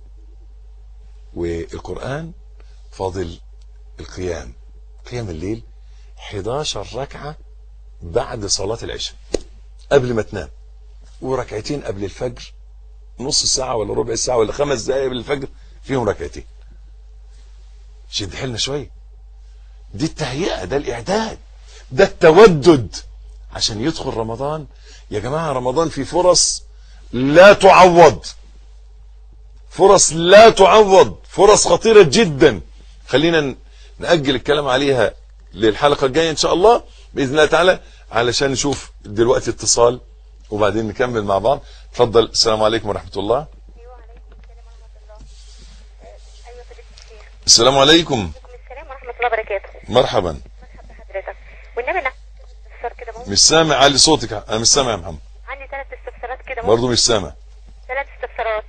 والقرآن فاضل القيام قيام الليل 11 ركعة بعد صلاة العشاء قبل ما تنام وركعتين قبل الفجر نص ساعة ولا ربع ساعة ولا خمس دقايق قبل الفجر فيهم ركعتين شد حيلنا شوية دي التهيئة ده الإعداد ده التودد عشان يدخل رمضان يا جماعة رمضان فيه فرص لا تعوض فرص لا تعوض فرص خطيرة جدا خلينا ن- نأجل الكلام عليها للحلقة الجاية إن شاء الله بإذن الله تعالى علشان نشوف دلوقتي اتصال وبعدين نكمل مع بعض اتفضل السلام عليكم ورحمة الله ايوه عليكم السلام ورحمه الله آه، ايوه فضيله الشيخ السلام عليكم وعليكم السلام ورحمه الله وبركاته مرحبا مرحبا بحضرتك والنبي انا استفسار كده ممكن مش سامع علي صوتك انا مش سامع يا محمد عندي ثلاث استفسارات كده ممكن برضه مش سامع ثلاث استفسارات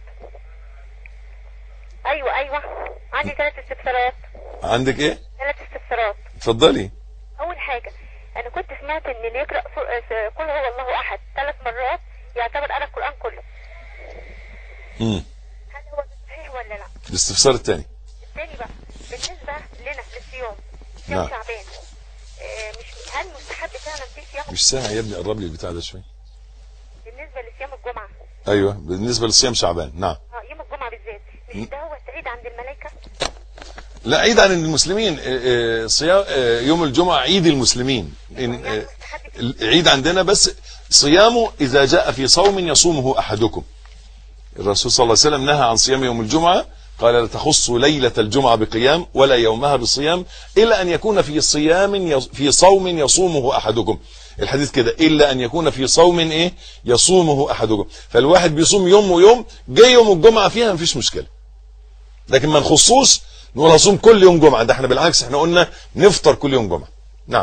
ايوه ايوه عندي ثلاث استفسارات عندك ايه ثلاث استفسارات اتفضلي اول حاجه انا كنت سمعت ان اللي يقرا سو- آه، قل هو الله احد ثلاث مرات يعتبر قرا القران كله امم هل هو ده صحيح ولا لا الاستفسار الثاني الثاني بقى بالنسبه لنا للصيام صيام نعم. شعبان آه، مش هل مستحب فعلا في صيام مش سامع يا ابني قرب لي البتاع ده شويه بالنسبه لصيام الجمعه ايوه بالنسبه لصيام شعبان نعم اه يوم الجمعه بالذات مش ده هو العيد عند الملائكه لا عيد عن المسلمين آه، آه، صيام آه، يوم الجمعه عيد المسلمين إن، آه، العيد عندنا بس صيامه اذا جاء في صوم يصومه احدكم الرسول صلى الله عليه وسلم نهى عن صيام يوم الجمعه قال لا تخص ليله الجمعه بقيام ولا يومها بصيام الا ان يكون في صيام يص- في صوم يصومه احدكم الحديث كده الا ان يكون في صوم ايه يصومه احدكم فالواحد بيصوم يوم ويوم جاي يوم الجمعه فيها مفيش مشكله لكن ما نخصوش نقول هصوم كل يوم جمعه ده احنا بالعكس احنا قلنا نفطر كل يوم جمعه نعم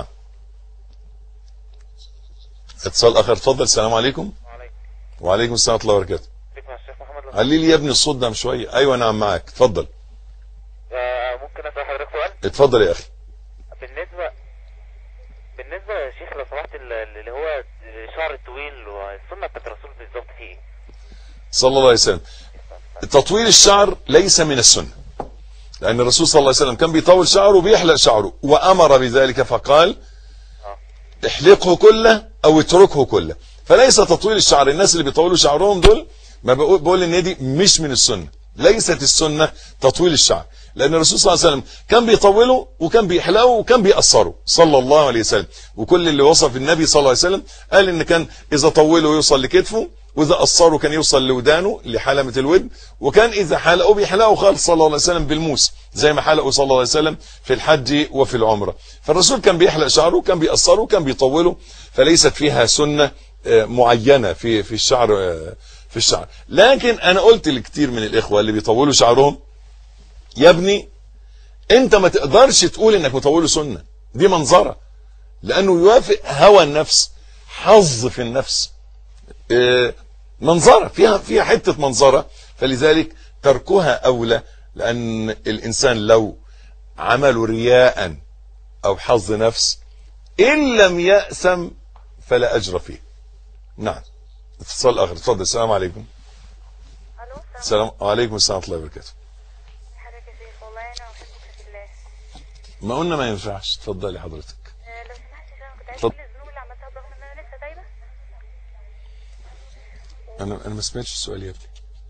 اتصال اخر اتفضل السلام عليكم وعليكم وعليكم السلام ورحمه الله وبركاته عليكم يا شيخ محمد علي لي يا ابني الصوت ده شويه ايوه نعم معاك اتفضل آه، ممكن اسال حضرتك سؤال اتفضل يا اخي بالنسبه بالنسبه يا شيخ لو سمحت ال- اللي هو شعر الطويل والسنه بتاعت الرسول بالظبط فيه ايه؟ صلى الله عليه وسلم تطويل الشعر ليس من السنه لان الرسول صلى الله عليه وسلم كان بيطول شعره وبيحلق شعره وامر بذلك فقال احلقه كله او اتركه كله فليس تطويل الشعر الناس اللي بيطولوا شعرهم دول ما بقول, بقول ان دي مش من السنه ليست السنه تطويل الشعر لان الرسول صلى الله عليه وسلم كان بيطوله وكان بيحلقه وكان بيقصره صلى الله عليه وسلم وكل اللي وصف النبي صلى الله عليه وسلم قال ان كان اذا طوله يوصل لكتفه واذا قصره كان يوصل لودانه لحلمة الودن وكان اذا حلقه بيحلقه خالص صلى الله عليه وسلم بالموس زي ما حلقه صلى الله عليه وسلم في الحج وفي العمرة فالرسول كان بيحلق شعره كان بيقصره كان بيطوله فليست فيها سنة آه، معينة في في الشعر آه، في الشعر لكن انا قلت لكتير من الاخوة اللي بيطولوا شعرهم يا ابني انت ما تقدرش تقول انك مطوله سنة دي منظرة لانه يوافق هوى النفس حظ في النفس آه، منظرة فيها فيها حتة منظرة فلذلك تركها أولى لأن الإنسان لو عمل رياء أو حظ نفس إن لم يأسم فلا أجر فيه نعم اتصال آخر اتفضل السلام عليكم الو السلام عليكم السلام ورحمة الله وبركاته حضرتك يا شيخ والله انا احبك في الله ما قلنا ما ينفعش اتفضلي حضرتك آه، لو سمحت يا شيخ، انا كنت عايز اتفضل. اقول الذنوب اللي عملتها برغم ان انا لسه تايبه انا انا ما سمعتش السؤال يا ابني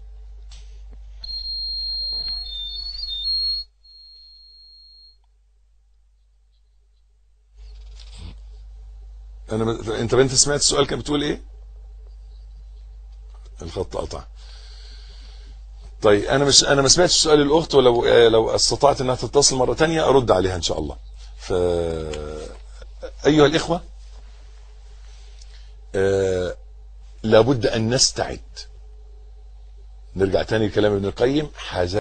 انا ب... انت انت سمعت السؤال كان بتقول ايه الخط قطع طيب انا مش انا ما سمعتش سؤال الاخت ولو آه، لو استطعت انها تتصل مره تانية ارد عليها ان شاء الله ف ايها الاخوه آه، لابد ان نستعد نرجع تاني لكلام ابن القيم حاجة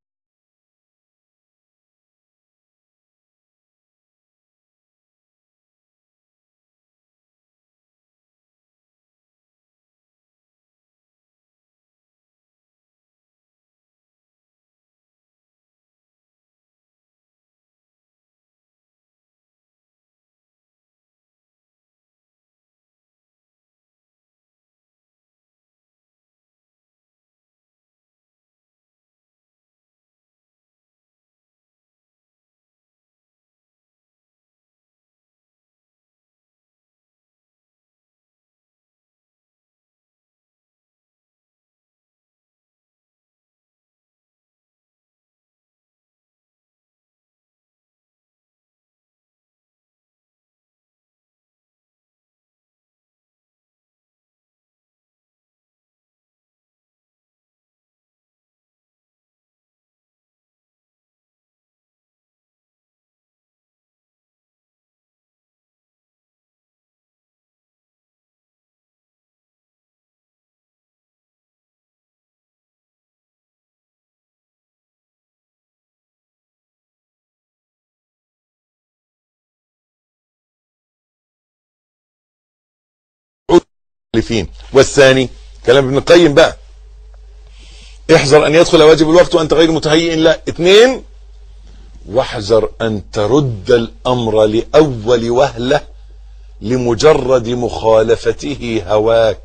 مؤلفين والثاني كلام ابن القيم بقى احذر ان يدخل واجب الوقت وانت غير متهيئ لا اثنين واحذر ان ترد الامر لاول وهله لمجرد مخالفته هواك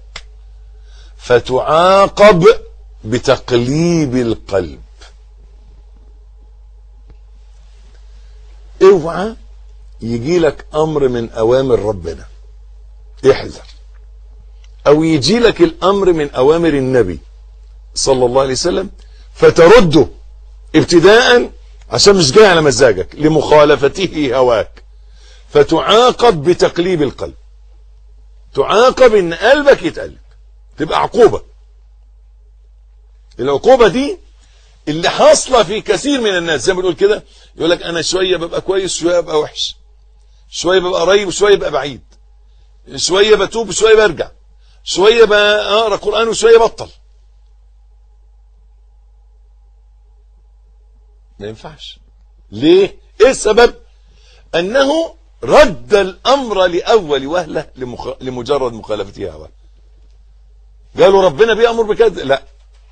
فتعاقب بتقليب القلب اوعى يجي لك امر من اوامر ربنا احذر او يجي لك الامر من اوامر النبي صلى الله عليه وسلم فترده ابتداء عشان مش جاي على مزاجك لمخالفته هواك فتعاقب بتقليب القلب تعاقب ان قلبك يتقلب تبقى عقوبة العقوبة دي اللي حاصلة في كثير من الناس زي ما بنقول كده يقول لك انا شوية ببقى كويس شوية ببقى وحش شوية ببقى قريب وشوية ببقى بعيد شوية بتوب وشوية برجع شوية بقرا قرآن وشوية بطل ما ينفعش ليه ايه السبب انه رد الامر لاول وهله لمخ... لمجرد مخالفته هواه قالوا ربنا بيامر بكذا لا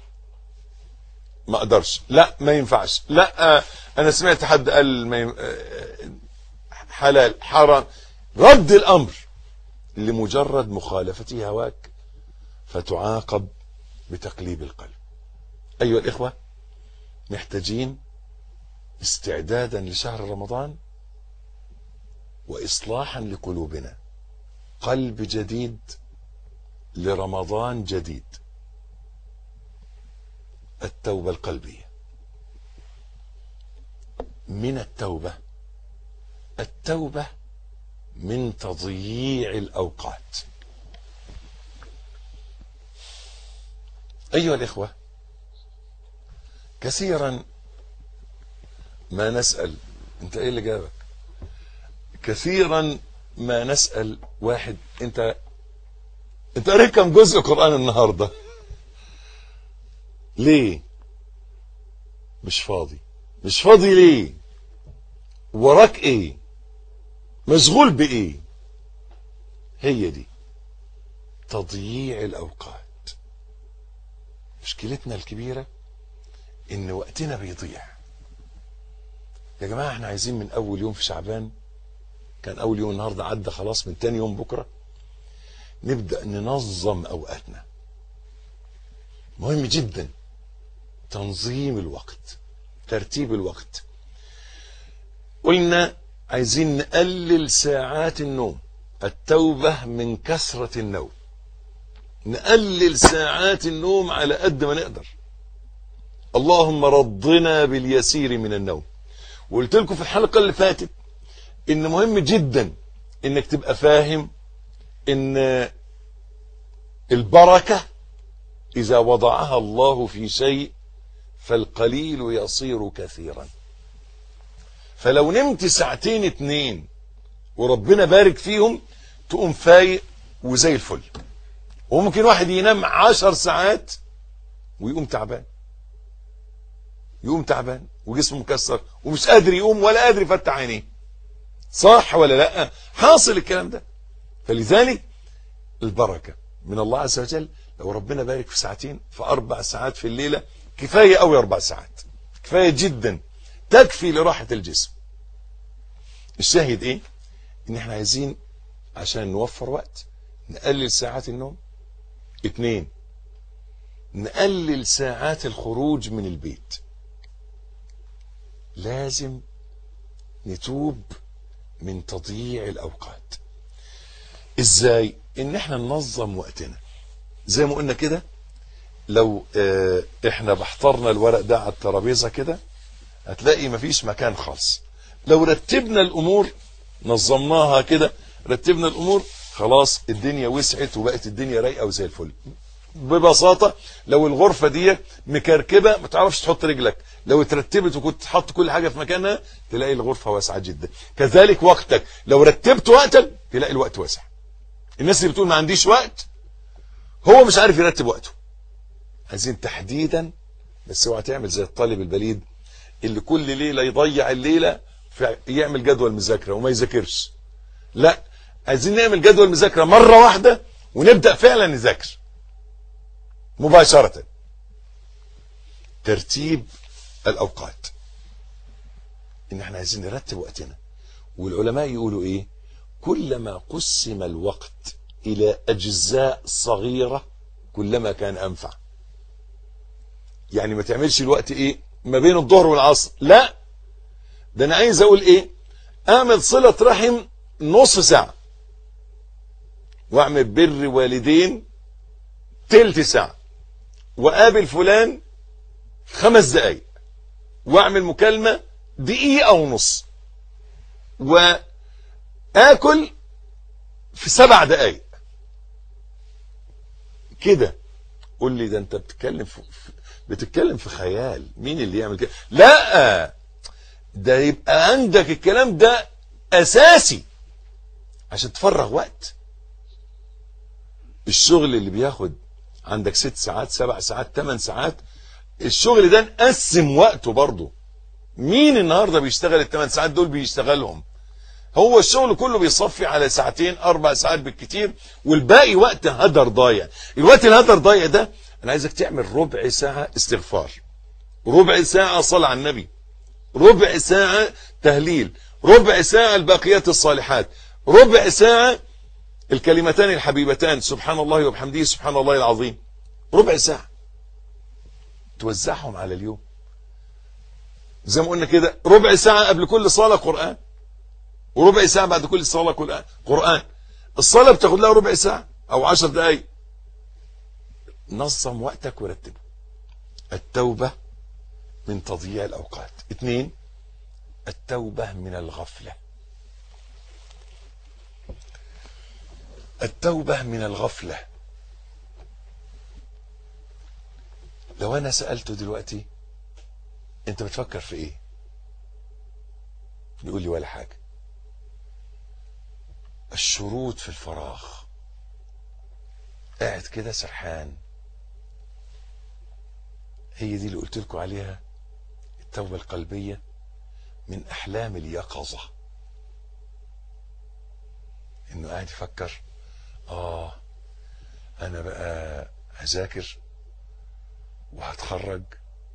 ما اقدرش لا ما ينفعش لا آه، انا سمعت حد قال ما ين... آه، حلال حرام رد الامر لمجرد مخالفته هواك فتعاقب بتقليب القلب ايها الاخوه محتاجين استعدادا لشهر رمضان واصلاحا لقلوبنا قلب جديد لرمضان جديد التوبه القلبيه من التوبه التوبه من تضييع الاوقات ايها الاخوه كثيرا ما نسال انت ايه اللي جابك كثيرا ما نسال واحد انت انت قريت كم جزء قران النهارده ليه مش فاضي مش فاضي ليه وراك ايه مشغول بايه هي دي تضييع الاوقات مشكلتنا الكبيره ان وقتنا بيضيع يا جماعه احنا عايزين من اول يوم في شعبان كان اول يوم النهارده عدى خلاص من تاني يوم بكره نبدا ننظم اوقاتنا مهم جدا تنظيم الوقت ترتيب الوقت قلنا عايزين نقلل ساعات النوم التوبة من كثرة النوم نقلل ساعات النوم على قد ما نقدر اللهم رضنا باليسير من النوم وقلت لكم في الحلقة اللي فاتت ان مهم جدا انك تبقى فاهم ان البركة اذا وضعها الله في شيء فالقليل يصير كثيرا فلو نمت ساعتين اتنين وربنا بارك فيهم تقوم فايق وزي الفل وممكن واحد ينام عشر ساعات ويقوم تعبان يقوم تعبان وجسمه مكسر ومش قادر يقوم ولا قادر يفتح عينيه صح ولا لا حاصل الكلام ده فلذلك البركة من الله عز وجل لو ربنا بارك في ساعتين في أربع ساعات في الليلة كفاية قوي أربع ساعات كفاية جدا تكفي لراحة الجسم الشاهد ايه ان احنا عايزين عشان نوفر وقت نقلل ساعات النوم اتنين نقلل ساعات الخروج من البيت لازم نتوب من تضييع الاوقات ازاي ان احنا ننظم وقتنا زي ما قلنا كده لو اه احنا بحضرنا الورق ده على الترابيزه كده هتلاقي مفيش مكان خالص لو رتبنا الامور نظمناها كده رتبنا الامور خلاص الدنيا وسعت وبقت الدنيا رايقه وزي الفل ببساطه لو الغرفه دي مكركبه ما تعرفش تحط رجلك لو اترتبت وكنت تحط كل حاجه في مكانها تلاقي الغرفه واسعه جدا كذلك وقتك لو رتبت وقتك تلاقي الوقت واسع الناس اللي بتقول ما عنديش وقت هو مش عارف يرتب وقته عايزين تحديدا بس اوعى تعمل زي الطالب البليد اللي كل ليله يضيع الليله في يعمل جدول مذاكره وما يذاكرش لا عايزين نعمل جدول مذاكره مره واحده ونبدا فعلا نذاكر مباشره ترتيب الاوقات ان احنا عايزين نرتب وقتنا والعلماء يقولوا ايه كلما قسم الوقت الى اجزاء صغيره كلما كان انفع يعني ما تعملش الوقت ايه ما بين الظهر والعصر لا ده انا عايز اقول ايه اعمل صلة رحم نص ساعة واعمل بر والدين تلت ساعة وقابل فلان خمس دقايق واعمل مكالمة دقيقة ونص واكل في سبع دقايق كده قول لي ده انت بتتكلم في بتتكلم في خيال مين اللي يعمل كده لا ده يبقى عندك الكلام ده اساسي عشان تفرغ وقت الشغل اللي بياخد عندك ست ساعات سبع ساعات ثمان ساعات الشغل ده نقسم وقته برضه مين النهارده بيشتغل الثمان ساعات دول بيشتغلهم هو الشغل كله بيصفي على ساعتين اربع ساعات بالكتير والباقي وقت هدر ضايع الوقت الهدر ضايع ده انا عايزك تعمل ربع ساعة استغفار ربع ساعة صلاة على النبي ربع ساعة تهليل ربع ساعة الباقيات الصالحات ربع ساعة الكلمتان الحبيبتان سبحان الله وبحمده سبحان الله العظيم ربع ساعة توزعهم على اليوم زي ما قلنا كده ربع ساعة قبل كل صلاة قرآن وربع ساعة بعد كل صلاة قرآن قرآن الصلاة بتاخد لها ربع ساعة او عشر دقايق نظم وقتك ورتبه التوبة من تضييع الأوقات اثنين التوبة من الغفلة التوبة من الغفلة لو أنا سألته دلوقتي أنت بتفكر في إيه يقول لي ولا حاجة الشروط في الفراغ قاعد كده سرحان هي دي اللي قلت لكم عليها التوبة القلبية من أحلام اليقظة إنه قاعد يفكر آه أنا بقى هذاكر وهتخرج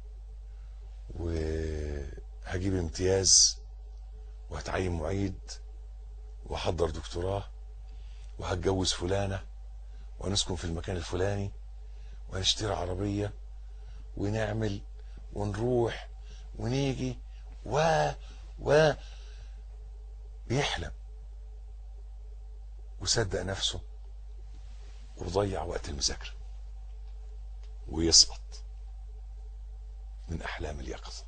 وهجيب امتياز وهتعين معيد وهحضر دكتوراه وهتجوز فلانة ونسكن في المكان الفلاني ونشتري عربية ونعمل ونروح ونيجي و و بيحلم وصدق نفسه وضيع وقت المذاكرة ويسقط من أحلام اليقظة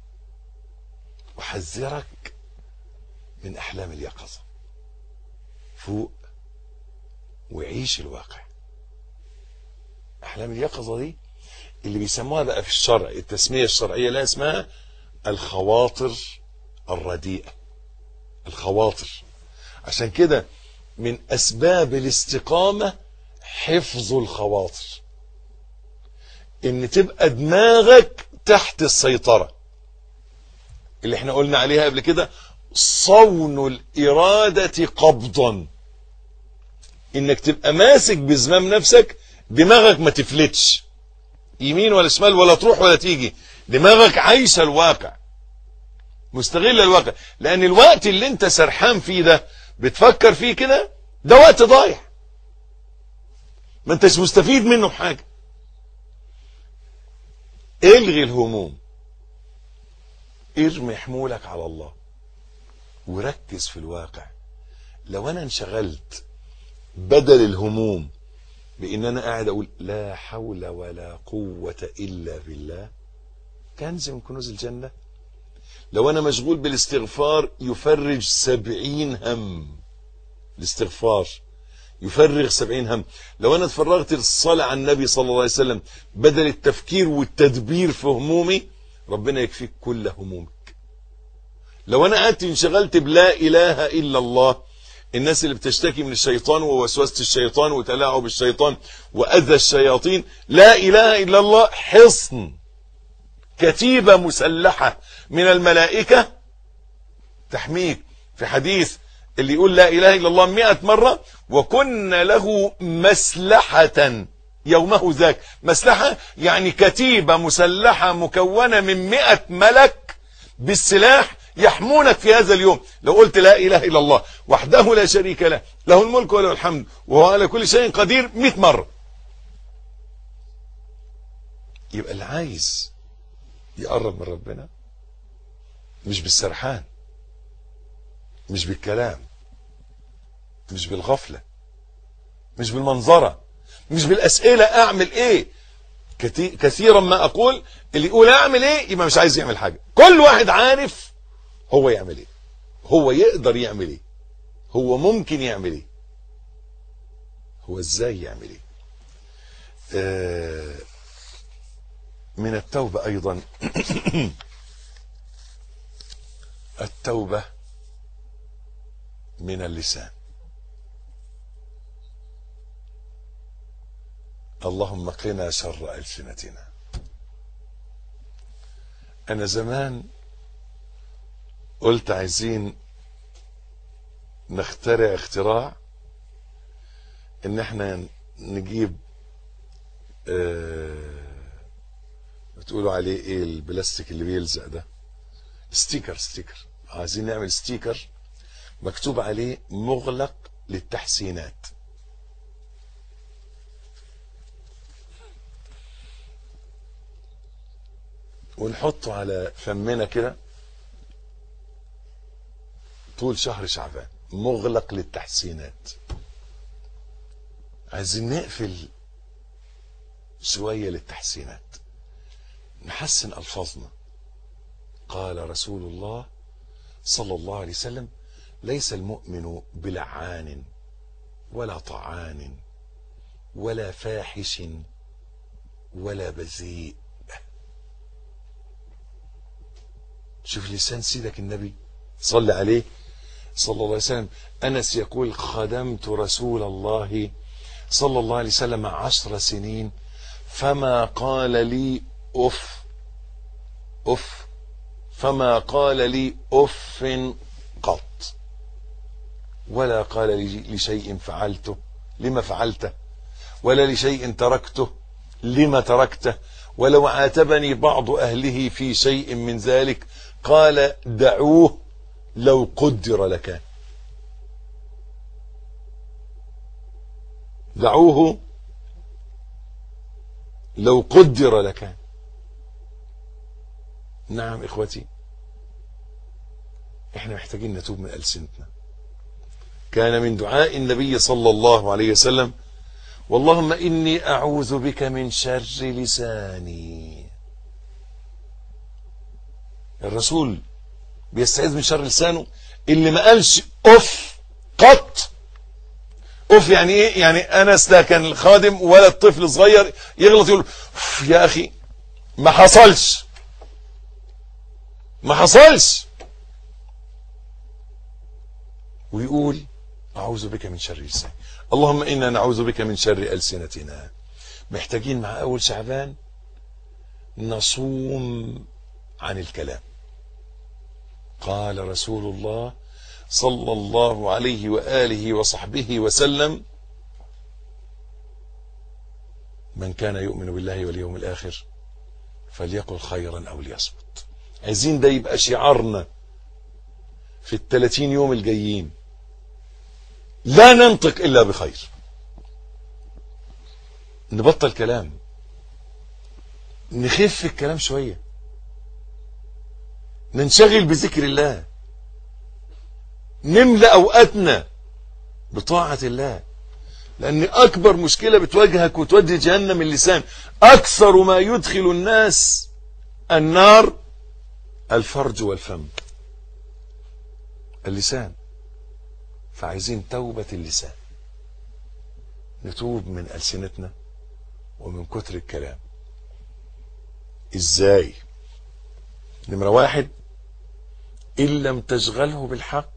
وحذرك من أحلام اليقظة فوق وعيش الواقع أحلام اليقظة دي اللي بيسموها بقى في الشرع التسمية الشرعية لها اسمها الخواطر الرديئة الخواطر عشان كده من أسباب الاستقامة حفظ الخواطر ان تبقى دماغك تحت السيطرة اللي احنا قلنا عليها قبل كده صون الإرادة قبضا انك تبقى ماسك بزمام نفسك دماغك ما تفلتش يمين ولا شمال ولا تروح ولا تيجي دماغك عايشة الواقع مستغل الواقع لان الوقت اللي انت سرحان فيه ده بتفكر فيه كده ده وقت ضايع ما انتش مستفيد منه بحاجة الغي الهموم ارمي حمولك على الله وركز في الواقع لو انا انشغلت بدل الهموم بان انا قاعد اقول لا حول ولا قوة الا بالله كنز من كنوز الجنة لو انا مشغول بالاستغفار يفرج سبعين هم الاستغفار يفرغ سبعين هم لو انا اتفرغت للصلاة على النبي صلى الله عليه وسلم بدل التفكير والتدبير في همومي ربنا يكفيك كل همومك لو انا قعدت انشغلت بلا اله الا الله الناس اللي بتشتكي من الشيطان ووسوسة الشيطان وتلاعب الشيطان واذى الشياطين لا اله الا الله حصن كتيبة مسلحة من الملائكة تحميك في حديث اللي يقول لا إله إلا الله مئة مرة وكن له مسلحة يومه ذاك مسلحة يعني كتيبة مسلحة مكونة من مئة ملك بالسلاح يحمونك في هذا اليوم لو قلت لا إله إلا الله وحده لا شريك له له الملك وله الحمد وهو على كل شيء قدير مئة مرة يبقى اللي عايز يقرب من ربنا مش بالسرحان مش بالكلام مش بالغفلة مش بالمنظرة مش بالأسئلة أعمل إيه كتي- كثيرا ما أقول اللي يقول أعمل إيه يبقى مش عايز يعمل حاجة كل واحد عارف هو يعمل إيه هو يقدر يعمل إيه هو ممكن يعمل إيه هو إزاي يعمل إيه آه من التوبة أيضا التوبة من اللسان اللهم قنا شر ألسنتنا أنا زمان قلت عايزين نخترع اختراع ان احنا نجيب آه بتقولوا عليه ايه البلاستيك اللي بيلزق ده ستيكر ستيكر عايزين نعمل ستيكر مكتوب عليه مغلق للتحسينات ونحطه على فمنا كده طول شهر شعبان مغلق للتحسينات عايزين نقفل شوية للتحسينات نحسن ألفاظنا قال رسول الله صلى الله عليه وسلم ليس المؤمن بلعان ولا طعان ولا فاحش ولا بذيء شوف لسان سيدك النبي صلى عليه صلى الله عليه وسلم أنس يقول خدمت رسول الله صلى الله عليه وسلم عشر سنين فما قال لي أف أف فما قال لي أف قط ولا قال لي لشيء فعلته لما فعلته ولا لشيء تركته لما تركته ولو عاتبني بعض أهله في شيء من ذلك قال دعوه لو قدر لكان دعوه لو قدر لكان نعم إخوتي احنا محتاجين نتوب من ألسنتنا كان من دعاء النبي صلى الله عليه وسلم واللهم إني أعوذ بك من شر لساني الرسول بيستعيذ من شر لسانه اللي ما قالش أف قط أف يعني إيه يعني أنس ده كان الخادم ولا الطفل صغير يغلط يقول "أف يا أخي ما حصلش ما حصلش ويقول أعوذ بك من شر لساني اللهم إنا نعوذ بك من شر ألسنتنا محتاجين مع أول شعبان نصوم عن الكلام قال رسول الله صلى الله عليه وآله وصحبه وسلم من كان يؤمن بالله واليوم الآخر فليقل خيرا أو ليصمت عايزين ده يبقى شعارنا في الثلاثين يوم الجايين لا ننطق إلا بخير نبطل كلام نخف الكلام شوية ننشغل بذكر الله نملأ أوقاتنا بطاعة الله لأن أكبر مشكلة بتواجهك وتودي جهنم اللسان أكثر ما يدخل الناس النار الفرج والفم اللسان فعايزين توبة اللسان نتوب من ألسنتنا ومن كتر الكلام ازاي نمرة واحد إن لم تشغله بالحق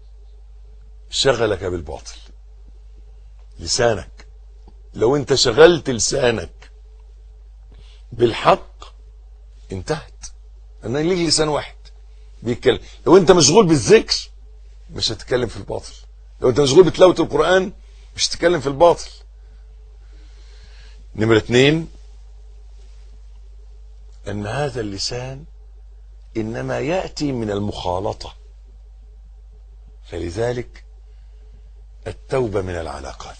شغلك بالباطل لسانك لو انت شغلت لسانك بالحق انتهت ان ليك لسان واحد بيتكلم لو انت مشغول بالذكر مش هتتكلم في الباطل لو انت مشغول بتلاوة القرآن مش هتتكلم في الباطل نمرة اتنين ان هذا اللسان انما يأتي من المخالطة فلذلك التوبة من العلاقات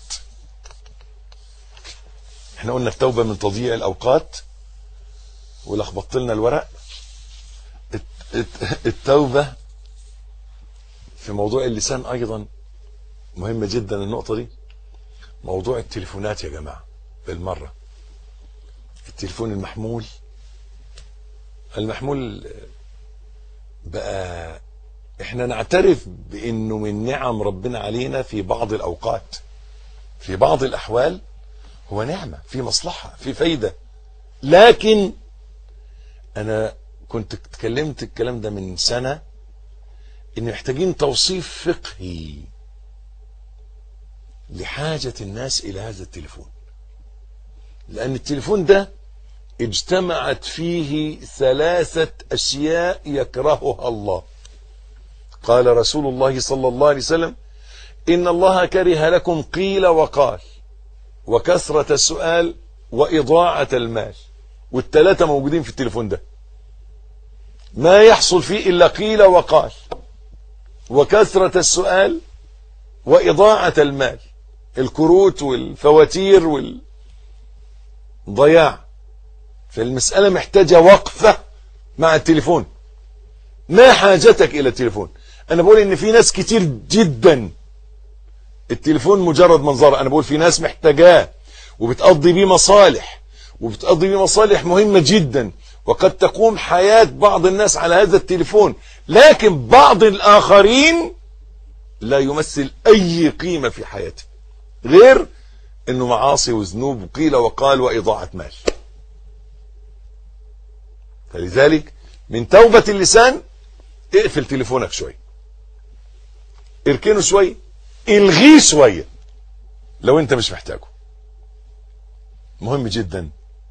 احنا قلنا التوبة من تضييع الاوقات ولخبطت لنا الورق الت- الت- التوبة في موضوع اللسان ايضا مهمة جدا النقطة دي موضوع التليفونات يا جماعة بالمرة التليفون المحمول المحمول بقى احنا نعترف بانه من نعم ربنا علينا في بعض الاوقات في بعض الاحوال هو نعمة في مصلحة في فايدة لكن انا كنت اتكلمت الكلام ده من سنة ان محتاجين توصيف فقهي لحاجة الناس الى هذا التليفون لان التليفون ده اجتمعت فيه ثلاثة اشياء يكرهها الله قال رسول الله صلى الله عليه وسلم ان الله كره لكم قيل وقال وكثرة السؤال واضاعة المال والثلاثة موجودين في التليفون ده ما يحصل فيه الا قيل وقال وكثرة السؤال واضاعة المال الكروت والفواتير والضياع فالمسألة محتاجة وقفة مع التليفون ما حاجتك الى التليفون انا بقول ان في ناس كتير جدا التليفون مجرد منظر انا بقول في ناس محتاجاه وبتقضي بيه مصالح وبتقضي بيه مصالح مهمة جدا وقد تقوم حياة بعض الناس على هذا التليفون لكن بعض الاخرين لا يمثل اي قيمة في حياته غير انه معاصي وذنوب وقيل وقال واضاعة مال فلذلك من توبة اللسان اقفل تليفونك شوي اركنه شوي الغيه شوية لو انت مش محتاجه مهم جدا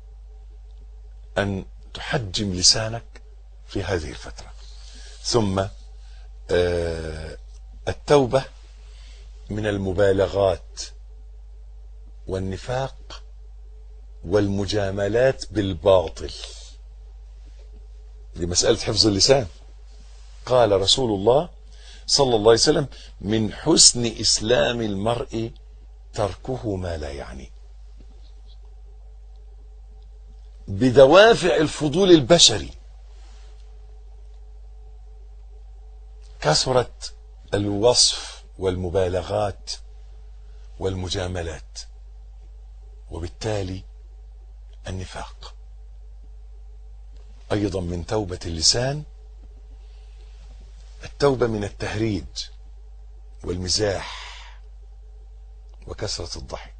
ان تحجم لسانك في هذه الفترة ثم آه التوبة من المبالغات والنفاق والمجاملات بالباطل دي مسألة حفظ اللسان قال رسول الله صلى الله عليه وسلم من حسن إسلام المرء تركه ما لا يعني بدوافع الفضول البشري كثرت الوصف والمبالغات والمجاملات وبالتالي النفاق ايضا من توبه اللسان التوبه من التهريج والمزاح وكثره الضحك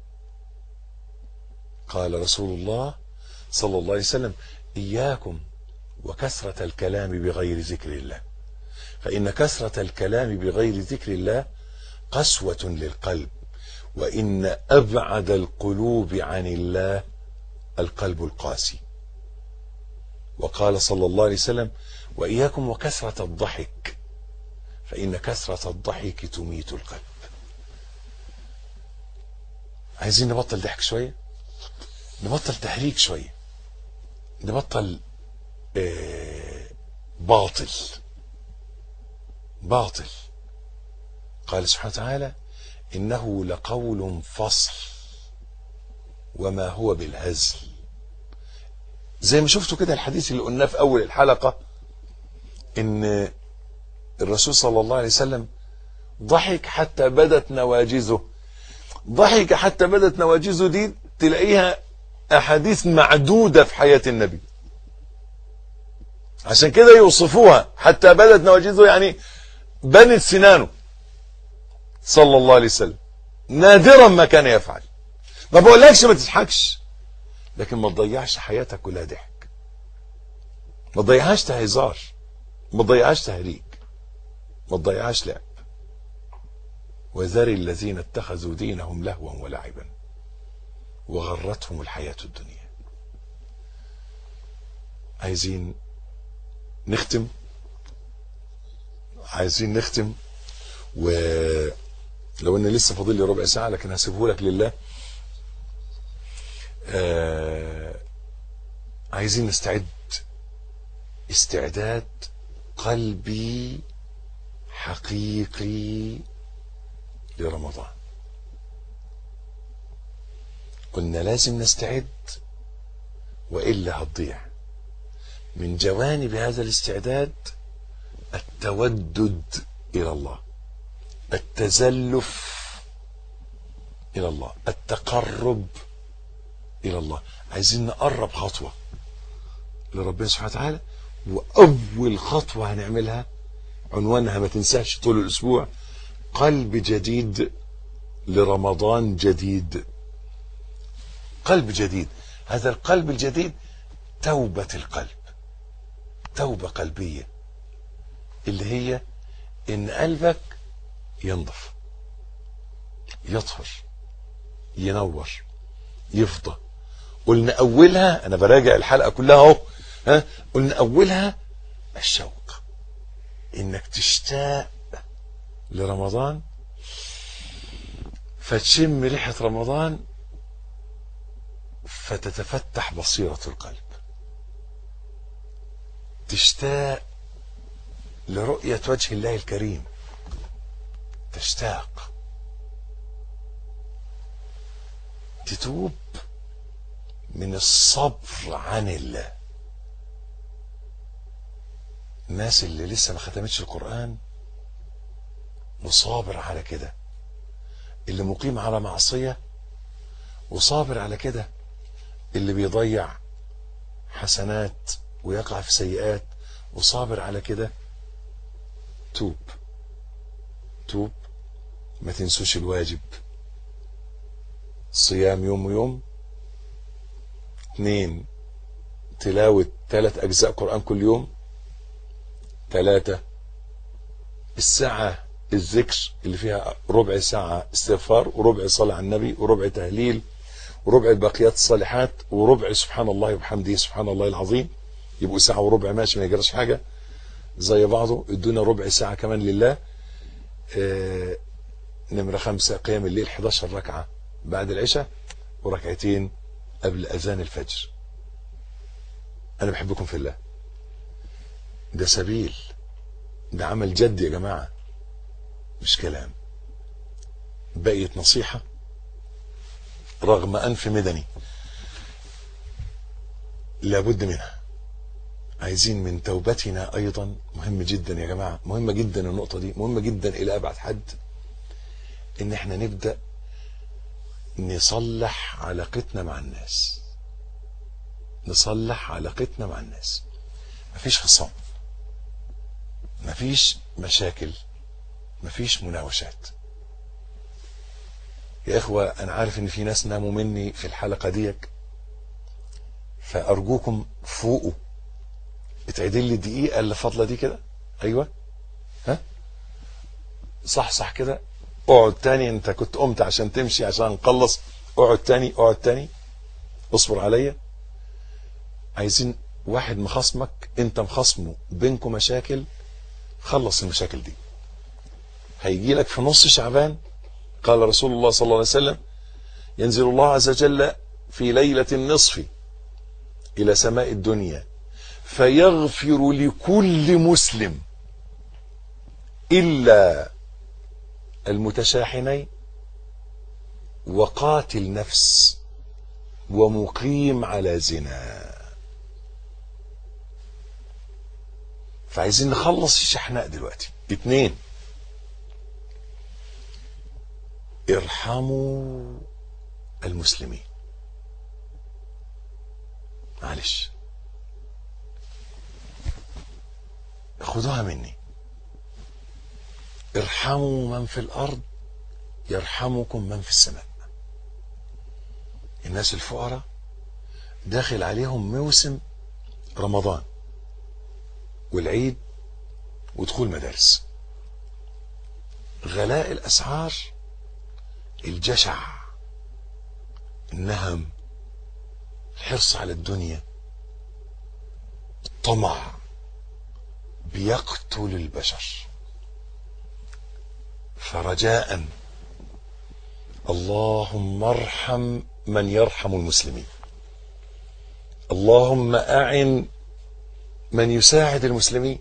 قال رسول الله صلى الله عليه وسلم اياكم وكثره الكلام بغير ذكر الله فان كثره الكلام بغير ذكر الله قسوه للقلب وان ابعد القلوب عن الله القلب القاسي وقال صلى الله عليه وسلم واياكم وكثره الضحك فان كثره الضحك تميت القلب عايزين نبطل ضحك شويه نبطل تحريك شويه نبطل آه باطل باطل قال سبحانه وتعالى انه لقول فصل وما هو بالهزل زي ما شفتوا كده الحديث اللي قلناه في اول الحلقه ان الرسول صلى الله عليه وسلم ضحك حتى بدت نواجذه ضحك حتى بدت نواجذه دي تلاقيها احاديث معدوده في حياه النبي عشان كده يوصفوها حتى بدت نواجذه يعني بنت سنانه صلى الله عليه وسلم نادرا ما كان يفعل ما بقولكش ما تضحكش لكن ما تضيعش حياتك كلها ضحك ما تضيعهاش تهزار ما تضيعهاش تهريج ما تضيعهاش لعب وذر الذين اتخذوا دينهم لهوا ولعبا وغرتهم الحياة الدنيا عايزين نختم عايزين نختم ولو ان لسه فاضل لي ربع ساعة لكن هسيبه لك لله آه عايزين نستعد استعداد قلبي حقيقي لرمضان قلنا لازم نستعد والا هتضيع من جوانب هذا الاستعداد التودد الى الله التزلف الى الله التقرب الى الله عايزين نقرب خطوه لربنا سبحانه وتعالى واول خطوه هنعملها عنوانها ما تنساش طول الاسبوع قلب جديد لرمضان جديد قلب جديد هذا القلب الجديد توبة القلب توبة قلبية اللي هي ان قلبك ينضف يطهر ينور يفضى قلنا اولها انا براجع الحلقة كلها اهو ها قلنا اولها الشوق انك تشتاق لرمضان فتشم ريحة رمضان فتتفتح بصيرة القلب تشتاق لرؤية وجه الله الكريم تشتاق تتوب من الصبر عن الله الناس اللي لسه ما ختمتش القرآن وصابر على كده اللي مقيم على معصية وصابر على كده اللي بيضيع حسنات ويقع في سيئات وصابر على كده توب توب ما تنسوش الواجب صيام يوم ويوم اثنين تلاوة ثلاث أجزاء قرآن كل يوم ثلاثة الساعة الذكر اللي فيها ربع ساعة استغفار وربع صلاة على النبي وربع تهليل وربع الباقيات الصالحات وربع سبحان الله وبحمده سبحان الله العظيم يبقوا ساعة وربع ماشي ما يجراش حاجة زي بعضه ادونا ربع ساعة كمان لله آه نمرة خمسة قيام الليل 11 ركعة بعد العشاء وركعتين قبل أذان الفجر أنا بحبكم في الله ده سبيل ده عمل جد يا جماعة مش كلام بقيت نصيحة رغم أنف مدني لابد منها عايزين من توبتنا أيضا مهم جدا يا جماعة مهمة جدا النقطة دي مهمة جدا إلى أبعد حد إن احنا نبدأ نصلح علاقتنا مع الناس نصلح علاقتنا مع الناس مفيش خصام مفيش مشاكل مفيش مناوشات يا إخوة أنا عارف إن في ناس ناموا مني في الحلقة ديك فأرجوكم فوقوا اتعدل لي الدقيقة اللي فاضلة دي كده أيوة ها صح صح كده اقعد تاني انت كنت قمت عشان تمشي عشان نخلص اقعد تاني اقعد تاني اصبر عليا عايزين واحد مخاصمك انت مخاصمه بينكم مشاكل خلص المشاكل دي هيجي لك في نص شعبان قال رسول الله صلى الله عليه وسلم ينزل الله عز وجل في ليلة النصف إلى سماء الدنيا فيغفر لكل مسلم إلا المتشاحنين وقاتل نفس ومقيم على زنا فعايزين نخلص الشحناء دلوقتي اتنين ارحموا المسلمين معلش خدوها مني ارحموا من في الارض يرحمكم من في السماء الناس الفقراء داخل عليهم موسم رمضان والعيد ودخول مدارس غلاء الاسعار الجشع النهم الحرص على الدنيا الطمع بيقتل البشر فرجاء اللهم ارحم من يرحم المسلمين اللهم اعن من يساعد المسلمين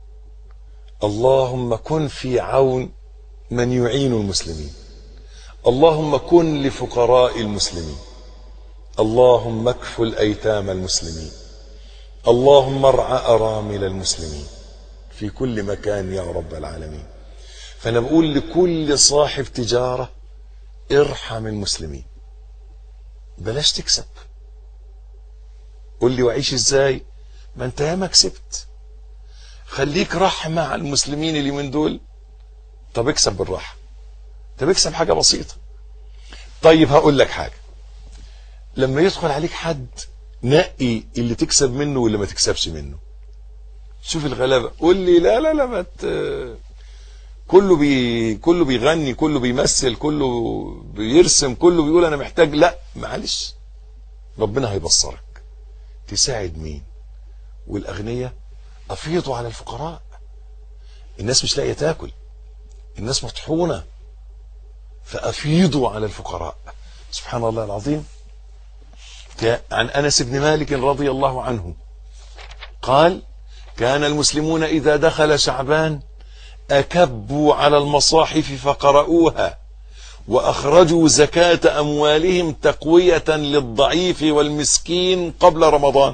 اللهم كن في عون من يعين المسلمين اللهم كن لفقراء المسلمين اللهم اكفل ايتام المسلمين اللهم ارعى ارامل المسلمين في كل مكان يا رب العالمين فانا بقول لكل صاحب تجاره ارحم المسلمين بلاش تكسب قول لي واعيش ازاي ما انت ياما كسبت خليك رحمه على المسلمين اللي من دول طب اكسب بالراحه طب اكسب حاجه بسيطه طيب هقول لك حاجه لما يدخل عليك حد نقي اللي تكسب منه واللي ما تكسبش منه شوف الغلابه قول لي لا لا لا ما ت... كله بي كله بيغني كله بيمثل كله بيرسم كله بيقول انا محتاج لا معلش ربنا هيبصرك تساعد مين والاغنياء افيضوا على الفقراء الناس مش لاقيه تاكل الناس مطحونه فافيضوا على الفقراء سبحان الله العظيم عن انس بن مالك رضي الله عنه قال كان المسلمون اذا دخل شعبان اكبوا على المصاحف فقرأوها واخرجوا زكاة اموالهم تقوية للضعيف والمسكين قبل رمضان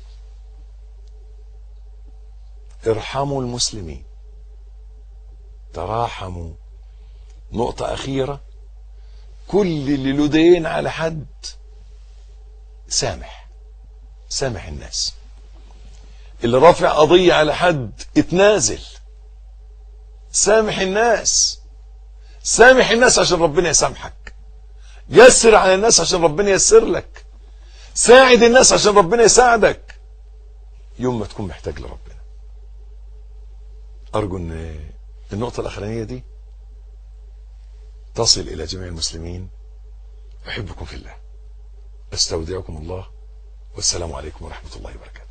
ارحموا المسلمين تراحموا نقطة أخيرة كل اللي لدين على حد سامح سامح الناس اللي رافع قضية على حد اتنازل سامح الناس سامح الناس عشان ربنا يسامحك يسر على الناس عشان ربنا ييسر لك ساعد الناس عشان ربنا يساعدك يوم ما تكون محتاج لربنا أرجو أن النقطة الأخرانية دي تصل إلى جميع المسلمين أحبكم في الله أستودعكم الله والسلام عليكم ورحمة الله وبركاته